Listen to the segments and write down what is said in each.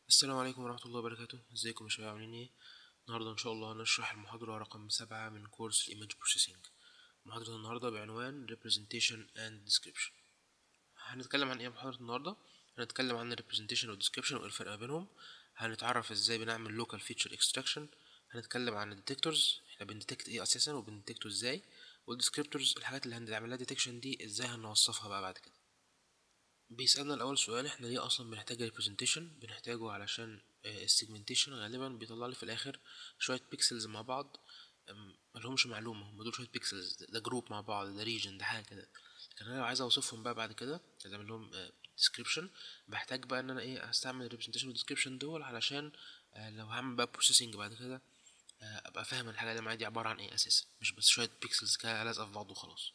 السلام عليكم ورحمة الله وبركاته ازيكم يا شباب عاملين ايه النهاردة ان شاء الله هنشرح المحاضرة رقم سبعة من كورس Image Processing محاضرة النهاردة بعنوان Representation and Description هنتكلم عن ايه محاضرة النهاردة هنتكلم عن ال Representation وال Description وايه الفرق بينهم هنتعرف ازاي بنعمل Local Feature Extraction هنتكلم عن ال Detectors احنا بنديتكت ايه اساسا وبنديتكته ازاي وال Descriptors الحاجات اللي هنعمل لها Detection دي ازاي هنوصفها بقى بعد كده بيسألنا الأول سؤال احنا ليه أصلا بنحتاج البرزنتيشن بنحتاجه علشان السيجمنتيشن غالبا بيطلع لي في الآخر شوية بيكسلز مع بعض ملهمش معلومة هم دول شوية بيكسلز ده جروب مع بعض ده ريجن ده حاجة كده لكن أنا لو عايز أوصفهم بقى بعد كده عايز أعمل لهم ديسكريبشن بحتاج بقى إن أنا إيه أستعمل الريبرزنتيشن والديسكريبشن دول علشان لو هعمل بقى بروسيسنج بعد كده أبقى فاهم الحاجة اللي معايا دي عبارة عن إيه أساسا مش بس شوية بيكسلز كده لازقة في بعض وخلاص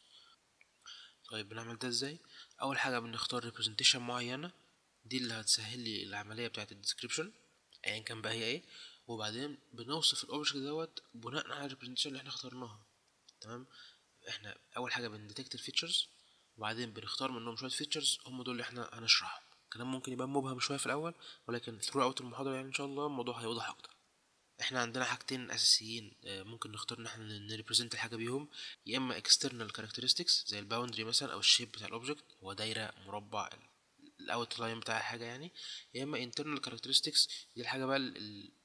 طيب بنعمل ده ازاي اول حاجه بنختار ريبرزنتيشن معينه دي اللي هتسهل لي العمليه بتاعه الديسكريبشن ايا كان بقى هي ايه وبعدين بنوصف الاوبجكت دوت بناء على الريبرزنتيشن اللي احنا اخترناها تمام احنا اول حاجه بنديتكت الفيتشرز وبعدين بنختار منهم شويه فيتشرز هم دول اللي احنا هنشرحهم الكلام ممكن يبان مبهم شويه في الاول ولكن ثرو اوت المحاضره يعني ان شاء الله الموضوع هيوضح اكتر احنا عندنا حاجتين اساسيين ممكن نختار ان احنا نريبريزنت الحاجه بيهم يا اما external characteristics زي الباوندري مثلا او الشيب بتاع الاوبجكت هو دايره مربع الاوت لاين بتاع الحاجه يعني يا اما internal characteristics دي الحاجه بقى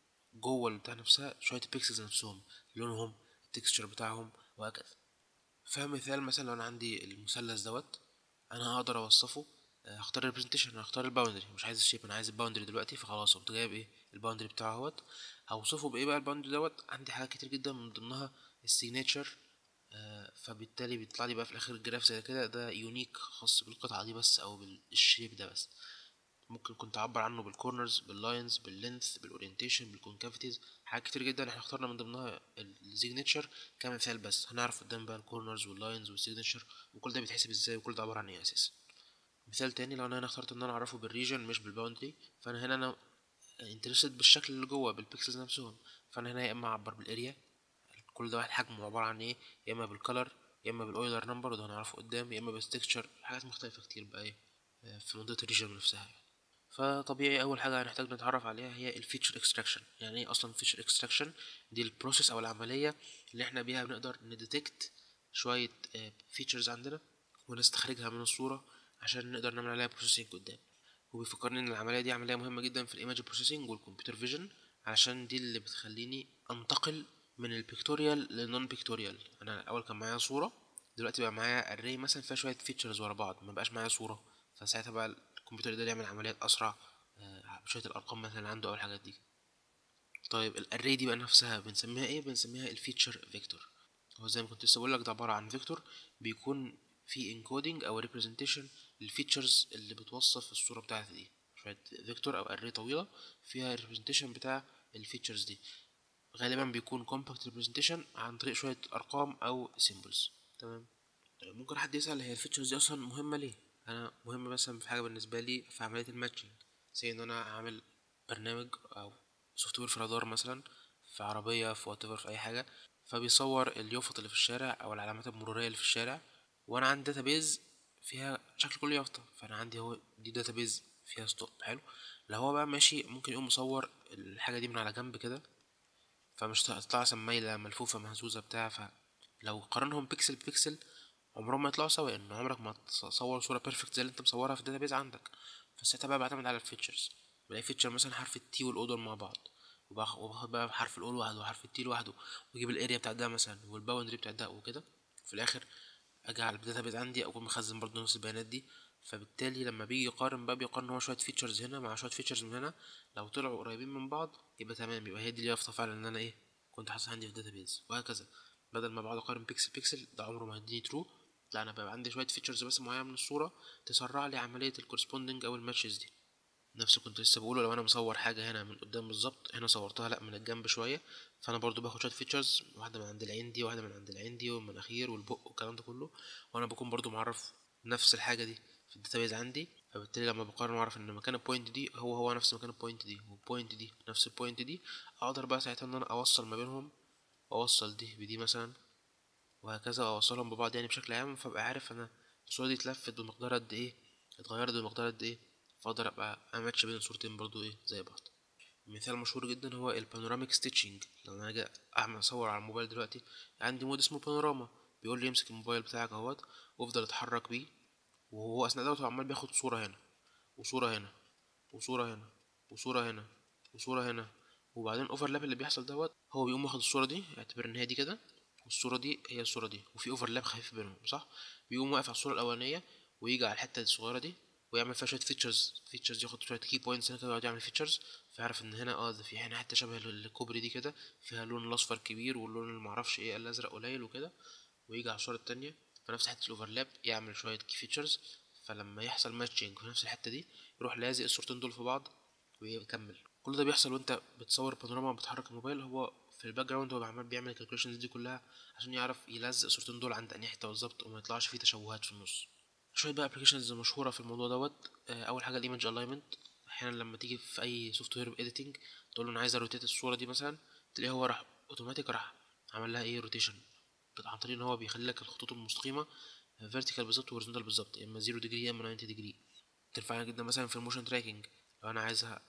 جوه بتاع نفسها شويه البيكسلز نفسهم لونهم التكستشر بتاعهم وهكذا فمثال مثلا لو انا عندي المثلث دوت انا هقدر اوصفه هختار الريبريزنتيشن هختار الباوندري مش عايز الشيب انا عايز الباوندري دلوقتي فخلاص قمت جايب ايه الباوندري بتاعه اهوت هوصفه بايه بقى الباوندري دوت عندي حاجات كتير جدا من ضمنها السيجنتشر آه فبالتالي بيطلع لي بقى في الاخر الجراف زي كده ده يونيك خاص بالقطعه دي بس او بالشيب ده بس ممكن كنت اعبر عنه بالكورنرز باللاينز باللينث بالاورينتيشن بالكونكافيتيز حاجات كتير جدا احنا اخترنا من ضمنها السيجنتشر كمثال بس هنعرف قدام بقى الكورنرز واللاينز والسيجنتشر وكل ده بيتحسب ازاي وكل ده عباره عن ايه اساسا مثال تاني لو انا هنا اخترت ان انا اعرفه بالريجن مش بالباوندري فانا هنا انا انترستد بالشكل اللي جوه بالبيكسلز نفسهم فانا هنا يا اما اعبر بالاريا كل ده واحد حجمه عباره عن ايه يا اما بالكلر يا اما بالاويلر نمبر وده هنعرفه قدام يا اما بالتكتشر حاجات مختلفه كتير بقى ايه في منطقه الريجن نفسها يعني. فطبيعي اول حاجه هنحتاج نتعرف عليها هي الفيتشر اكستراكشن يعني ايه اصلا فيتشر اكستراكشن دي البروسيس او العمليه اللي احنا بيها بنقدر نديتكت شويه فيتشرز عندنا ونستخرجها من الصوره عشان نقدر نعمل عليها بروسيسنج قدام وبيفكرني ان العمليه دي عمليه مهمه جدا في الايمج بروسيسنج والكمبيوتر فيجن علشان دي اللي بتخليني انتقل من البيكتوريال للنون بيكتوريال انا الاول كان معايا صوره دلوقتي بقى معايا اري مثلا فيها شويه فيتشرز ورا بعض ما بقاش معايا صوره فساعتها بقى الكمبيوتر يقدر يعمل عمليات اسرع بشويه الارقام مثلا عنده او الحاجات دي طيب الاري دي بقى نفسها بنسميها ايه بنسميها الفيتشر فيكتور هو زي ما كنت لسه بقول لك ده عباره عن فيكتور بيكون في انكودنج او ريبريزنتيشن للفيتشرز اللي بتوصف الصوره بتاعتي دي شويه فيكتور او اري طويله فيها ريبريزنتيشن بتاع الفيتشرز دي غالبا بيكون كومباكت ريبريزنتيشن عن طريق شويه ارقام او سيمبلز تمام ممكن حد يسال هي الفيتشرز دي اصلا مهمه ليه انا مهمه مثلا في حاجه بالنسبه لي في عمليه الماتشنج زي ان انا اعمل برنامج او سوفت وير في رادار مثلا في عربيه في وات في اي حاجه فبيصور اليافط اللي في الشارع او العلامات المروريه اللي في الشارع وانا عندي داتابيز فيها شكل كل يافطة فانا عندي هو دي داتابيز فيها ستوب حلو لو هو بقى ماشي ممكن يقوم مصور الحاجة دي من على جنب كده فمش هتطلع مثلا مايلة ملفوفة مهزوزة بتاع فلو قارنهم بيكسل بيكسل عمرهم ما يطلعوا سوا ان عمرك ما تصور صورة بيرفكت زي اللي انت مصورها في الداتابيز عندك فساعتها بقى بعتمد على الفيتشرز بلاقي فيتشر مثلا حرف التي والاودر مع بعض وباخد بقى حرف الاول لوحده وحرف التي لوحده واجيب الاريا بتاع ده مثلا والباوندري بتاع ده وكده في الاخر اجي على الداتابيز عندي اكون مخزن برضو نفس البيانات دي فبالتالي لما بيجي يقارن بقى بيقارن هو شويه فيتشرز هنا مع شويه فيتشرز من هنا لو طلعوا قريبين من بعض يبقى تمام يبقى هي دي اليافطه فعلا ان انا ايه كنت حاطط عندي في الداتابيز وهكذا بدل ما بقعد اقارن بيكسل بيكسل ده عمره ما هيديني ترو لا انا بقى عندي شويه فيتشرز بس معينه من الصوره تسرع لي عمليه الكورسبوندنج او الماتشز دي نفس كنت لسه بقوله لو انا مصور حاجه هنا من قدام بالظبط هنا صورتها لا من الجنب شويه فانا برضو باخد شويه فيتشرز واحده من عند العين دي واحده من عند العين دي والمناخير والبق والكلام ده كله وانا بكون برضو معرف نفس الحاجه دي في الداتابيز عندي فبالتالي لما بقارن واعرف ان مكان البوينت دي هو هو نفس مكان البوينت دي والبوينت دي نفس البوينت دي اقدر بقى ساعتها ان انا اوصل ما بينهم واوصل دي بدي مثلا وهكذا اوصلهم ببعض يعني بشكل عام فابقى عارف انا الصوره دي اتلفت بمقدار قد ايه اتغيرت بمقدار قد ايه فاقدر ابقى اماتش بين الصورتين برضو ايه زي بعض مثال مشهور جدا هو البانوراميك ستيتشنج لو انا اجي اعمل اصور على الموبايل دلوقتي عندي مود اسمه بانوراما بيقول لي امسك الموبايل بتاعك اهوت وافضل اتحرك بيه وهو اثناء دوت هو عمال بياخد صورة هنا وصورة هنا وصورة هنا وصورة هنا وصورة هنا وبعدين اوفرلاب اللي بيحصل دوت هو بيقوم واخد الصورة دي اعتبر ان هي دي كده والصورة دي هي الصورة دي وفي اوفرلاب خفيف بينهم صح بيقوم واقف على الصورة الأولانية ويجي على الحتة الصغيرة دي ويعمل فيها شوية فيتشرز فيتشرز ياخد شوية كي بوينتس هنا كده ويقعد يعمل فيتشرز فيعرف ان هنا اه ده في هنا حتة شبه الكوبري دي كده فيها اللون الأصفر كبير واللون اللي معرفش ايه الأزرق قليل وكده ويجي على الصورة التانية في نفس حتة الأوفرلاب يعمل شوية كي فيتشرز فلما يحصل ماتشنج في نفس الحتة دي يروح لازق الصورتين دول في بعض ويكمل كل ده بيحصل وانت بتصور بانوراما بتحرك الموبايل هو في الباك جراوند هو عمال بيعمل الكالكوليشنز دي كلها عشان يعرف يلزق الصورتين دول عند انهي حته بالظبط وما يطلعش فيه تشوهات في النص شويه بقى ابلكيشنز مشهوره في الموضوع دوت اول حاجه الايمج الاينمنت احيانا لما تيجي في اي سوفت وير اديتنج تقول له انا عايز اروتيت الصوره دي مثلا تلاقيه هو راح اوتوماتيك راح عمل لها ايه روتيشن عن طريق ان هو بيخلي لك الخطوط المستقيمه فيرتيكال بالظبط وهوريزونتال بالظبط يا اما 0 ديجري يا اما 90 ديجري تنفعني جدا مثلا في الموشن تراكنج لو انا عايزها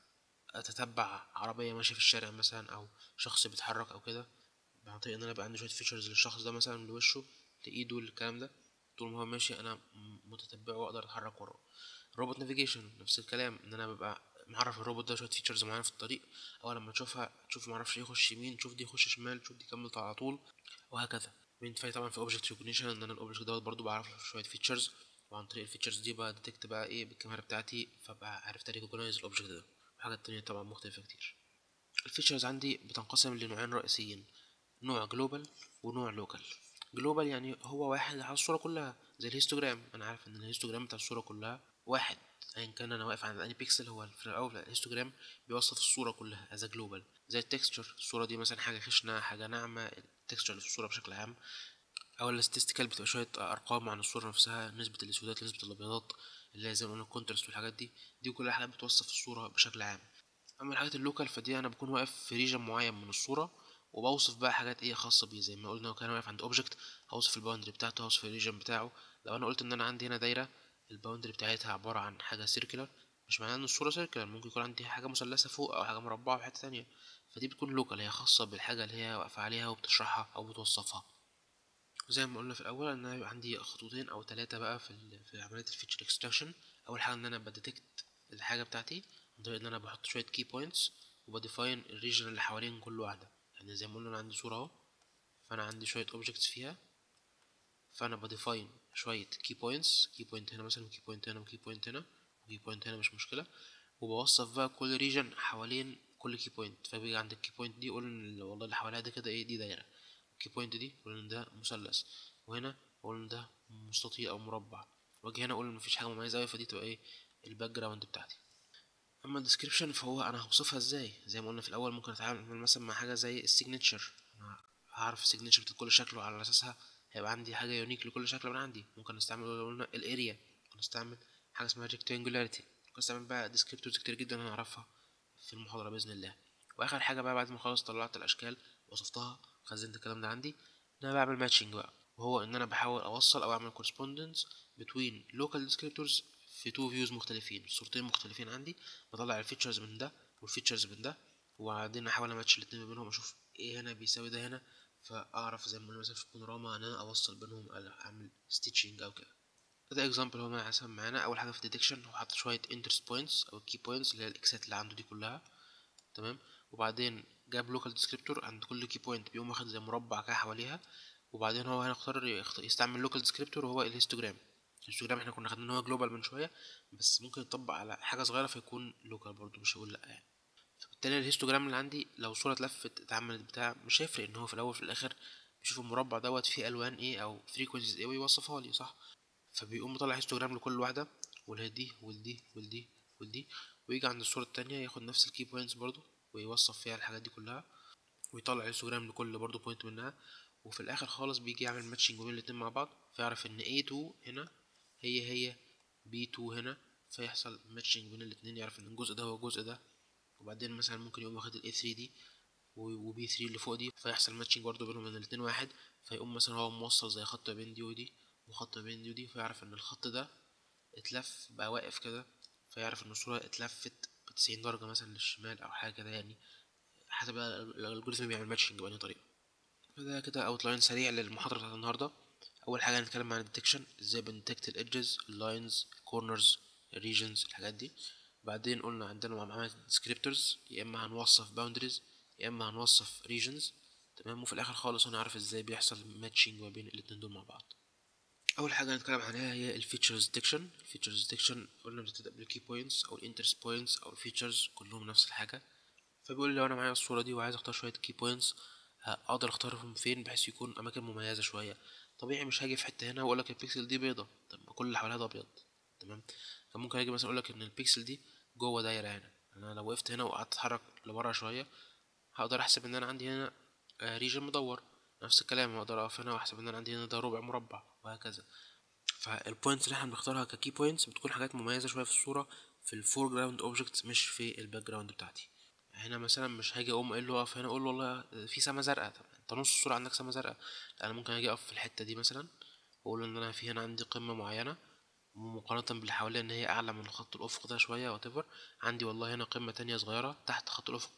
اتتبع عربيه ماشيه في الشارع مثلا او شخص بيتحرك او كده عن طريق ان انا بقى عندي شويه فيتشرز للشخص ده مثلا لوشه لايده الكلام ده طول ما هو ماشي انا متتبعه واقدر اتحرك وراه روبوت نافيجيشن نفس الكلام ان انا ببقى معرف الروبوت ده شويه فيتشرز معينه في الطريق او لما تشوفها تشوف معرفش ايه يخش يمين تشوف دي يخش شمال تشوف دي يكمل على طول وهكذا بينفع طبعا في اوبجكت ريكوجنيشن ان انا الاوبجكت دوت برضو بعرف له شويه فيتشرز وعن طريق الفيتشرز دي بقى ديتكت بقى ايه بالكاميرا بتاعتي فبقى عرفت ريكوجنايز الاوبجكت ده وحاجات تانية طبعا مختلفة كتير الفيتشرز عندي بتنقسم لنوعين رئيسيين نوع جلوبال ونوع لوكال جلوبال يعني هو واحد على الصورة كلها زي الهيستوجرام انا عارف ان الهيستوجرام بتاع الصورة كلها واحد ايا يعني كان انا واقف عند اني بيكسل هو في الاول الهيستوجرام بيوصف الصورة كلها از جلوبال زي التكستشر الصورة دي مثلا حاجة خشنة حاجة ناعمة التكستشر اللي في الصورة بشكل عام او الاستاتيكال بتبقى شوية ارقام عن الصورة نفسها نسبة الاسودات نسبة الابيضات اللي هي زي ما قلنا الكونترست والحاجات دي دي كلها حاجات بتوصف الصورة بشكل عام اما الحاجات اللوكال فدي انا بكون واقف في ريجن معين من الصورة وبوصف بقى حاجات ايه خاصة بيه زي ما قلنا كان واقف عند اوبجكت هوصف الباوندري بتاعته هوصف الريجن بتاعه لو انا قلت ان انا عندي هنا دايرة الباوندري بتاعتها عبارة عن حاجة سيركلر مش معناه ان الصورة سيركلر ممكن يكون عندي حاجة مثلثة فوق او حاجة مربعة في حتة تانية فدي بتكون لوكال هي خاصة بالحاجة اللي هي واقفة عليها وبتشرحها او بتوصفها زي ما قلنا في الاول ان انا يبقى عندي خطوتين او ثلاثة بقى في في عملية الفيتشر اكستراكشن اول حاجة ان انا بديتكت الحاجة بتاعتي عن طريق ان انا بحط شوية كي بوينتس وبديفاين الريجن اللي حوالين كل واحدة يعني زي ما قلنا انا عندي صورة اهو فانا عندي شوية اوبجكتس فيها فانا بديفاين شوية كي بوينتس كي بوينت هنا مثلا كي بوينت هنا وكي بوينت هنا وكي بوينت هنا مش مشكلة وبوصف بقى كل ريجن حوالين كل كي بوينت فبيجي عند الكي بوينت دي يقول ان والله اللي حواليها ده كده ايه دي دايرة الكي بوينت دي يقول ان ده مثلث وهنا اقول ان ده مستطيل او مربع واجي هنا اقول ان مفيش حاجه مميزه اوي فدي تبقى ايه الباك جراوند بتاعتي اما الديسكريبشن فهو انا هوصفها ازاي زي ما قلنا في الاول ممكن اتعامل مثلا مع حاجه زي السيجنتشر انا هعرف السيجنتشر بتاع كل شكل وعلى اساسها هيبقى عندي حاجه يونيك لكل شكل من عندي ممكن استعمل قلنا الاريا ممكن استعمل حاجه اسمها ريكتانجولاريتي ممكن استعمل بقى ديسكريبتورز كتير جدا هنعرفها في المحاضره باذن الله واخر حاجه بقى بعد ما خلاص طلعت الاشكال وصفتها خزنت الكلام ده عندي ان انا بعمل ماتشنج بقى وهو ان انا بحاول اوصل او اعمل correspondence between local descriptors في تو فيوز مختلفين صورتين مختلفين عندي بطلع الفيتشرز من ده والفيتشرز من ده وبعدين احاول اماتش الاتنين ما بينهم اشوف ايه هنا بيساوي ده هنا فاعرف زي ما قلنا مثلا في البانوراما ان انا اوصل بينهم اعمل ستيتشنج او كده ده اكزامبل هو مثلا معانا اول حاجه في الديتكشن هو حاطط شويه انترست بوينتس او كي بوينتس اللي هي الاكسات اللي عنده دي كلها تمام وبعدين جاب لوكال ديسكريبتور عند كل كي بوينت بيقوم واخد زي مربع كده حواليها وبعدين هو هنا اختار يستعمل لوكال ديسكريبتور وهو الهيستوجرام الهيستوجرام احنا كنا خدنا ان هو جلوبال من شويه بس ممكن يطبق على حاجه صغيره فيكون لوكال برضو مش هقول لا يعني فبالتالي الهيستوجرام اللي عندي لو صوره اتلفت اتعملت بتاع مش هيفرق ان هو في الاول في الاخر بيشوف المربع دوت فيه الوان ايه او فريكونسيز ايه ويوصفها لي صح فبيقوم مطلع هيستوجرام لكل واحده ولدي ولدي ولدي ولدي ويجي عند الصوره التانية ياخد نفس الكي بوينتس برضو ويوصف فيها الحاجات دي كلها ويطلع هيستوجرام لكل برضو بوينت منها وفي الاخر خالص بيجي يعمل ماتشنج بين الاتنين مع بعض فيعرف ان A2 هنا هي هي B2 هنا فيحصل ماتشنج بين الاتنين يعرف ان الجزء ده هو الجزء ده وبعدين مثلا ممكن يقوم واخد ال A3 دي و B3 اللي فوق دي فيحصل ماتشنج برضو بينهم ان الاتنين واحد فيقوم مثلا هو موصل زي خط بين دي ودي وخط بين دي ودي فيعرف ان الخط ده اتلف بقى واقف كده فيعرف ان الصورة اتلفت تسعين درجة مثلا للشمال أو حاجة كده يعني حسب بقى الالجوريزم بيعمل ماتشنج بأنهي طريقة فده كده اوتلاين سريع للمحاضرة بتاعت النهاردة أول حاجة هنتكلم عن الديتكشن ازاي بنديتكت الإدجز اللاينز الكورنرز الريجنز الحاجات دي بعدين قلنا عندنا معاملات ديسكريبتورز يا إما هنوصف باوندريز يا إما هنوصف ريجنز تمام وفي الآخر خالص هنعرف ازاي بيحصل ماتشنج ما بين الاتنين دول مع بعض اول حاجه هنتكلم عنها هي الفيتشرز ديتكشن الفيتشرز ديتكشن قلنا بتبدا بالكي بوينتس او الانترست بوينتس او الفيتشرز كلهم نفس الحاجه فبيقول لي لو انا معايا الصوره دي وعايز اختار شويه كي بوينتس اقدر اختارهم فين بحيث يكون اماكن مميزه شويه طبيعي مش هاجي في حته هنا واقول لك البيكسل دي بيضه طب ما كل اللي حواليها ده ابيض تمام فممكن اجي مثلا اقول لك ان البيكسل دي جوه دايره هنا انا لو وقفت هنا وقعدت اتحرك لبره شويه هقدر احسب ان انا عندي هنا ريجن مدور نفس الكلام اقدر اقف هنا واحسب ان انا عندي هنا ده ربع مربع وهكذا فالبوينتس اللي احنا بنختارها ككي بوينتس بتكون حاجات مميزه شويه في الصوره في الفور جراوند اوبجكت مش في الباك جراوند بتاعتي هنا مثلا مش هاجي اقوم قايل له اقف هنا اقول له والله في سما زرقاء طب انت نص الصوره عندك سما زرقاء لا انا ممكن اجي اقف في الحته دي مثلا واقول ان انا في هنا عندي قمه معينه مقارنة باللي حواليها ان هي اعلى من خط الافق ده شوية واتيفر عندي والله هنا قمة تانية صغيرة تحت خط الافق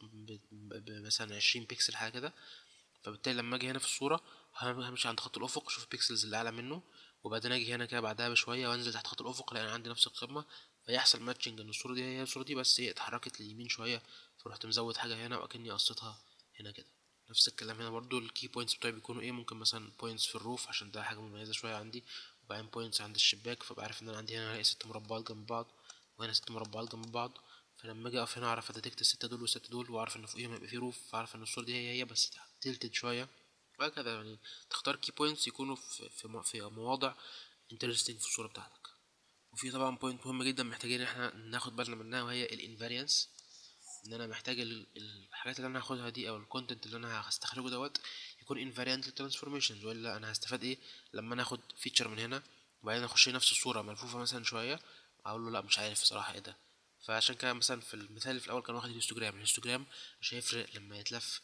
بمثلا عشرين بيكسل حاجة كده فبالتالي لما اجي هنا في الصورة همشي عند خط الافق اشوف البيكسلز اللي اعلى منه وبعدين اجي هنا كده بعدها بشويه وانزل تحت خط الافق لان عندي نفس القمه فيحصل ماتشنج ان الصوره دي هي الصوره دي بس هي اتحركت لليمين شويه فرحت مزود حاجه هنا واكني قصيتها هنا كده نفس الكلام هنا برضو الكي بوينتس بتوعي بيكونوا ايه ممكن مثلا بوينتس في الروف عشان ده حاجه مميزه شويه عندي وبعدين بوينتس عند الشباك فبعرف ان انا عندي هنا هلاقي ست مربعات جنب بعض وهنا ست مربعات جنب بعض فلما اجي اقف هنا اعرف اديتكت الستة دول والستة دول واعرف ان فوقيهم هيبقى في روف فاعرف ان الصوره دي هي هي بس تلتد شويه وهكذا يعني تختار كي بوينتس يكونوا في في, في مواضع انترستنج في الصوره بتاعتك وفي طبعا بوينت مهم جدا محتاجين ان احنا ناخد بالنا منها وهي الانفاريانس ان انا محتاج الحاجات اللي انا هاخدها دي او الكونتنت اللي انا هستخرجه دوت يكون انفاريانت للترانسفورميشنز والا انا هستفاد ايه لما انا اخد فيتشر من هنا وبعدين اخش نفس الصوره ملفوفه مثلا شويه اقول له لا مش عارف بصراحه ايه ده فعشان كده مثلا في المثال اللي في الاول كان واخد الهيستوجرام الهيستوجرام مش هيفرق لما يتلف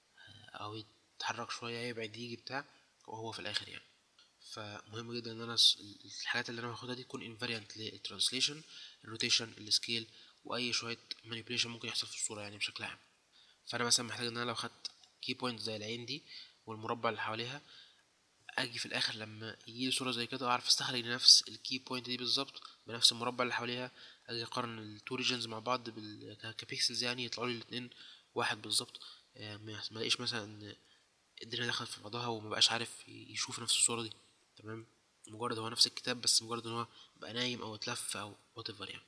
او يتحرك شويه يبعد يجي بتاع وهو في الاخر يعني فمهم جدا ان انا الحاجات اللي انا باخدها دي تكون انفاريانت للترانسليشن الروتيشن السكيل واي شويه مانيبيوليشن ممكن يحصل في الصوره يعني بشكل عام فانا مثلا محتاج ان انا لو خدت كي بوينت زي العين دي والمربع اللي حواليها اجي في الاخر لما يجي صوره زي كده اعرف استخرج نفس الكي بوينت دي بالظبط بنفس المربع اللي حواليها اجي اقارن التو ريجنز مع بعض كبيكسلز يعني يطلعوا لي الاثنين واحد بالظبط ما الاقيش مثلا ان الدنيا دخلت في بعضها وما بقاش عارف يشوف نفس الصوره دي تمام مجرد هو نفس الكتاب بس مجرد ان هو بقى نايم او اتلف او وات يعني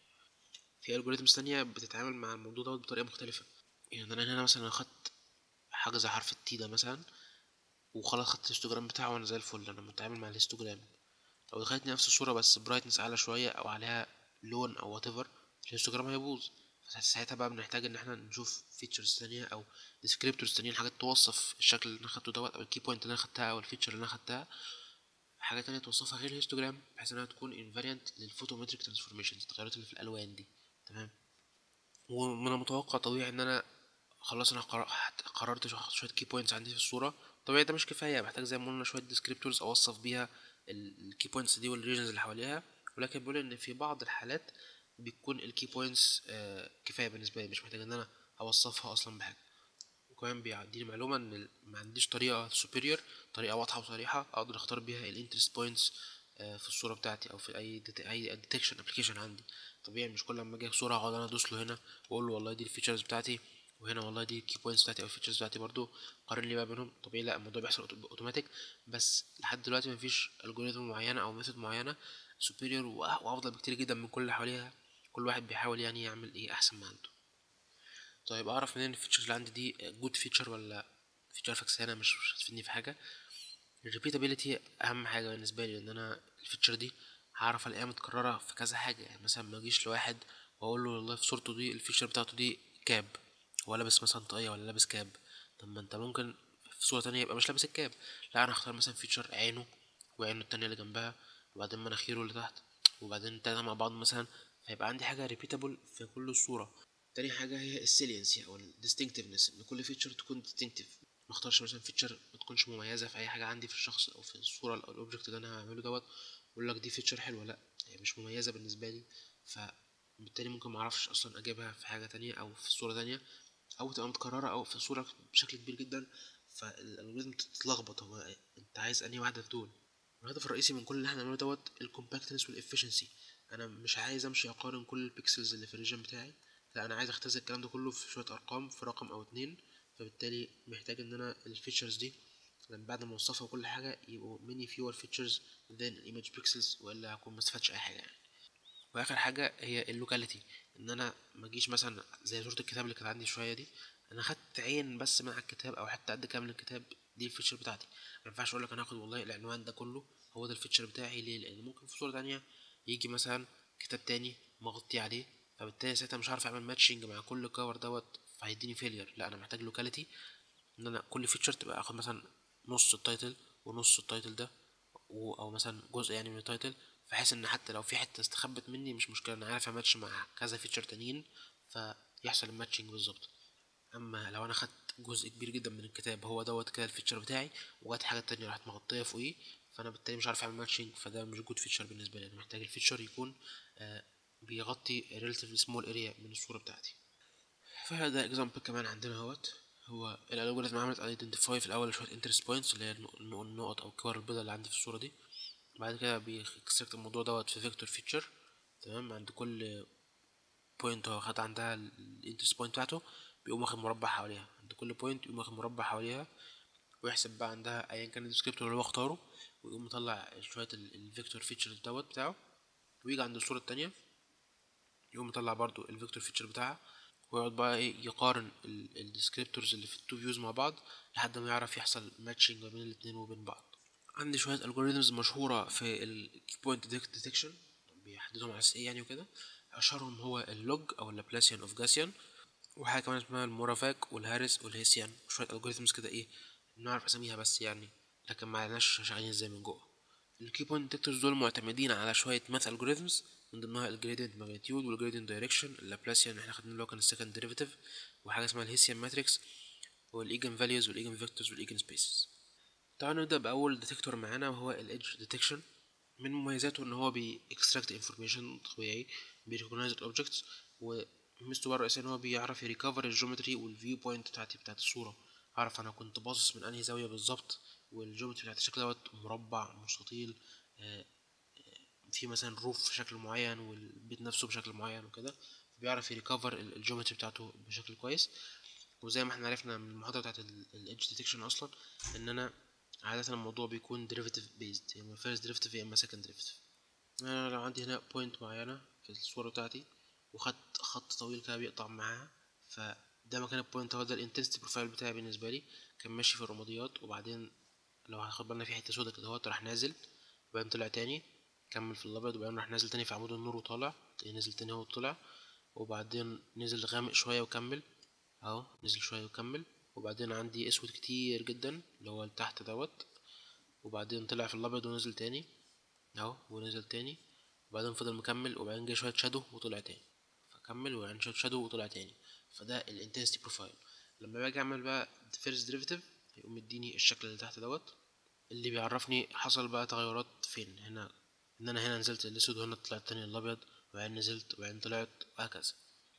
في الجوريزمز تانية بتتعامل مع الموضوع دوت بطريقه مختلفه يعني انا هنا مثلا اخدت حاجه زي حرف التي ده مثلا وخلاص خدت الهيستوجرام بتاعه وانا زي الفل انا متعامل مع الهيستوجرام لو دخلت نفس الصوره بس برايتنس اعلى شويه او عليها لون او وات ايفر الهيستوجرام هيبوظ ساعتها بقى بنحتاج ان احنا نشوف فيتشرز تانية او ديسكريبتورز تانيين حاجات توصف الشكل اللي انا خدته دوت او الكي بوينت اللي انا خدتها او الفيتشر اللي انا خدتها حاجه تانية توصفها غير الهيستوجرام بحيث انها تكون انفاريانت للفوتومتريك ترانسفورميشنز التغيرات اللي في الالوان دي تمام ومن المتوقع طبيعي ان انا خلاص انا قررت شويه كي بوينتس عندي في الصوره طبيعي ده مش كفايه بحتاج زي ما قلنا شويه ديسكريبتورز اوصف بيها الكي بوينتس دي والريجنز اللي حواليها ولكن بيقول ان في بعض الحالات بيكون الكي بوينتس آه كفايه بالنسبه لي مش محتاج ان انا اوصفها اصلا بحاجه وكمان بيديني معلومه ان ما عنديش طريقه سوبيريور طريقه واضحه وصريحه اقدر اختار بيها الانترست بوينتس آه في الصوره بتاعتي او في اي اي ديتكشن ابلكيشن عندي طبيعي مش كل لما اجي صوره اقعد انا ادوس له هنا واقول له والله دي الفيتشرز بتاعتي وهنا والله دي الكي بوينتس بتاعتي او الفيتشرز بتاعتي برضو قارن لي بقى بينهم طبيعي لا الموضوع بيحصل اوتوماتيك بس لحد دلوقتي مفيش الجوريزم معينه او ميثود معينه سوبيريور وافضل بكتير جدا من كل اللي حواليها كل واحد بيحاول يعني يعمل ايه احسن ما عنده طيب اعرف منين الفيتشرز اللي عندي دي جود فيتشر ولا فيتشر فكسانه مش مش هتفيدني في حاجه الريبيتابيلتي اهم حاجه بالنسبه لي ان انا الفيتشر دي هعرف الاقيها متكرره في كذا حاجه يعني مثلا ما اجيش لواحد واقول له والله في صورته دي الفيتشر بتاعته دي كاب هو لابس مثلا طاقيه ولا لابس كاب طب ما انت ممكن في صوره تانية يبقى مش لابس الكاب لا انا هختار مثلا فيتشر عينه وعينه التانية اللي جنبها وبعدين مناخيره اللي تحت وبعدين التلاتة مع بعض مثلا فيبقى عندي حاجة ريبيتابل في كل الصورة تاني حاجة هي السيلينسي أو الديستنكتيفنس إن كل فيتشر تكون ديستنكتيف ما اختارش مثلا فيتشر ما تكونش مميزة في أي حاجة عندي في الشخص أو في الصورة أو الأوبجكت اللي أنا هعمله دوت وأقول لك دي فيتشر حلوة لأ هي مش مميزة بالنسبة لي ف بالتالي ممكن معرفش اصلا اجيبها في حاجه تانية او في صوره تانية او تبقى متكرره او في صوره بشكل كبير جدا فالالجوريزم تتلخبط هو انت عايز انهي واحده في دول الهدف الرئيسي من كل اللي احنا بنعمله دوت الكومباكتنس والافشنسي انا مش عايز امشي اقارن كل البيكسلز اللي في الريجن بتاعي لا انا عايز اختزل الكلام ده كله في شويه ارقام في رقم او اتنين فبالتالي محتاج ان انا الفيتشرز دي لما بعد ما اوصفها وكل حاجه يبقوا ميني فيور فيتشرز than الايمج بيكسلز والا هكون ما استفدتش اي حاجه يعني واخر حاجه هي اللوكاليتي ان انا ما اجيش مثلا زي صوره الكتاب اللي كانت عندي شويه دي انا خدت عين بس من على الكتاب او حتى قد كامل الكتاب دي الفيتشر بتاعتي ما ينفعش اقول لك انا هاخد والله العنوان ده كله هو ده الفيتشر بتاعي ليه لان ممكن في صوره تانية يجي مثلا كتاب تاني مغطي عليه فبالتالي ساعتها مش عارف اعمل ماتشنج مع كل كفر دوت فهيديني فيلير لا انا محتاج لوكاليتي ان انا كل فيتشر تبقى اخد مثلا نص التايتل ونص التايتل ده و- او مثلا جزء يعني من التايتل بحيث ان حتى لو في حته استخبت مني مش مشكله انا عارف اماتش مع كذا فيتشر تانيين فيحصل الماتشنج بالظبط اما لو انا خدت جزء كبير جدا من الكتاب هو دوت كده الفيتشر بتاعي وجات حاجه تانية راحت مغطيه فوقيه فانا بالتالي مش عارف اعمل ماتشنج فده مش جود فيتشر بالنسبه لي انا محتاج الفيتشر يكون آه بيغطي relatively small area من الصوره بتاعتي فده اكزامبل كمان عندنا اهوت هو الالجوريزم عملت ايدنتيفاي في الاول شويه انترست بوينتس اللي هي النق- النقط او الكور البيضاء اللي عندي في الصوره دي بعد كده بيكستركت الموضوع دوت في فيكتور فيتشر تمام عند كل بوينت هو خد عندها الانترست بوينت بتاعته بيقوم واخد مربع حواليها عند كل بوينت يقوم واخد مربع حواليها ويحسب بقى عندها ايا كان الديسكريبتور اللي هو اختاره ويقوم مطلع شويه الفيكتور فيتشر دوت بتاعه ويجي عند الصوره التانية يقوم مطلع برضو الفيكتور فيتشر بتاعها ويقعد بقى ايه يقارن الديسكريبتورز اللي في التو فيوز مع بعض لحد ما يعرف يحصل ماتشنج ما بين الاتنين وبين بعض عندي شويه الجوريزمز مشهوره في الكي بوينت ديتكشن بيحددهم على اساس ايه يعني وكده اشهرهم هو اللوج او اللابلاسيان اوف جاسيان وحاجه كمان اسمها المورافاك والهارس والهيسيان وشويه الجوريزمز كده ايه نعرف اساميها بس يعني لكن ما عرفناش شغالين ازاي من جوه الكي بوينت ديتكتورز دول معتمدين على شويه ماث الجوريزمز من ضمنها الجريدينت ماجنتيود والجريدينت دايركشن اللابلاسيان احنا خدنا اللي هو كان السكند ديريفيتيف وحاجه اسمها الهيسيان ماتريكس والايجن فاليوز والايجن فيكتورز والايجن سبيسز تعالوا نبدا باول ديتكتور معانا وهو الايدج ديتكشن من مميزاته ان هو بيكستراكت انفورميشن طبيعي بيريكوجنايز الاوبجكتس وميزته بقى الرئيسيه ان هو بيعرف يريكفر الجيومتري والفيو بوينت بتاعتي بتاعت الصوره اعرف انا كنت باصص من انهي زاويه بالظبط والجيومتري بتاعت الشكل دوت مربع مستطيل آه، آه، في مثلا روف بشكل معين والبيت نفسه بشكل معين وكده بيعرف يريكفر الجيومتري بتاعته بشكل كويس وزي ما احنا عرفنا من المحاضره بتاعت الايدج ديتكشن اصلا ان انا عاده الموضوع بيكون ديريفيتيف بيزد يا اما فيرست ديريفيتيف يا اما سكند ديريفيتيف انا لو عندي هنا بوينت معينه في الصوره بتاعتي وخدت خط طويل كده بيقطع معاها فده مكان البوينت هو ده الانتنسيتي بروفايل بتاعي بالنسبه لي كان ماشي في الرماديات وبعدين لو هاخد بالنا في حته سودا كده اهوت راح نازل وبعدين طلع تاني كمل في الابيض وبعدين راح نازل تاني في عمود النور وطالع تاني نزل تاني اهو وطلع وبعدين نزل غامق شويه وكمل اهو نزل شويه وكمل وبعدين عندي اسود كتير جدا اللي هو تحت دوت وبعدين طلع في الابيض ونزل تاني اهو ونزل تاني وبعدين فضل مكمل وبعدين جه شويه شادو وطلع تاني فكمل وبعدين شويه شادو وطلع تاني فده الانتنسيتي بروفايل لما باجي اعمل بقى فيرست ديريفيتيف هيقوم مديني الشكل اللي تحت دوت اللي بيعرفني حصل بقى تغيرات فين هنا ان انا هنا نزلت الاسود وهنا طلعت تاني الابيض وبعدين نزلت وبعدين طلعت وهكذا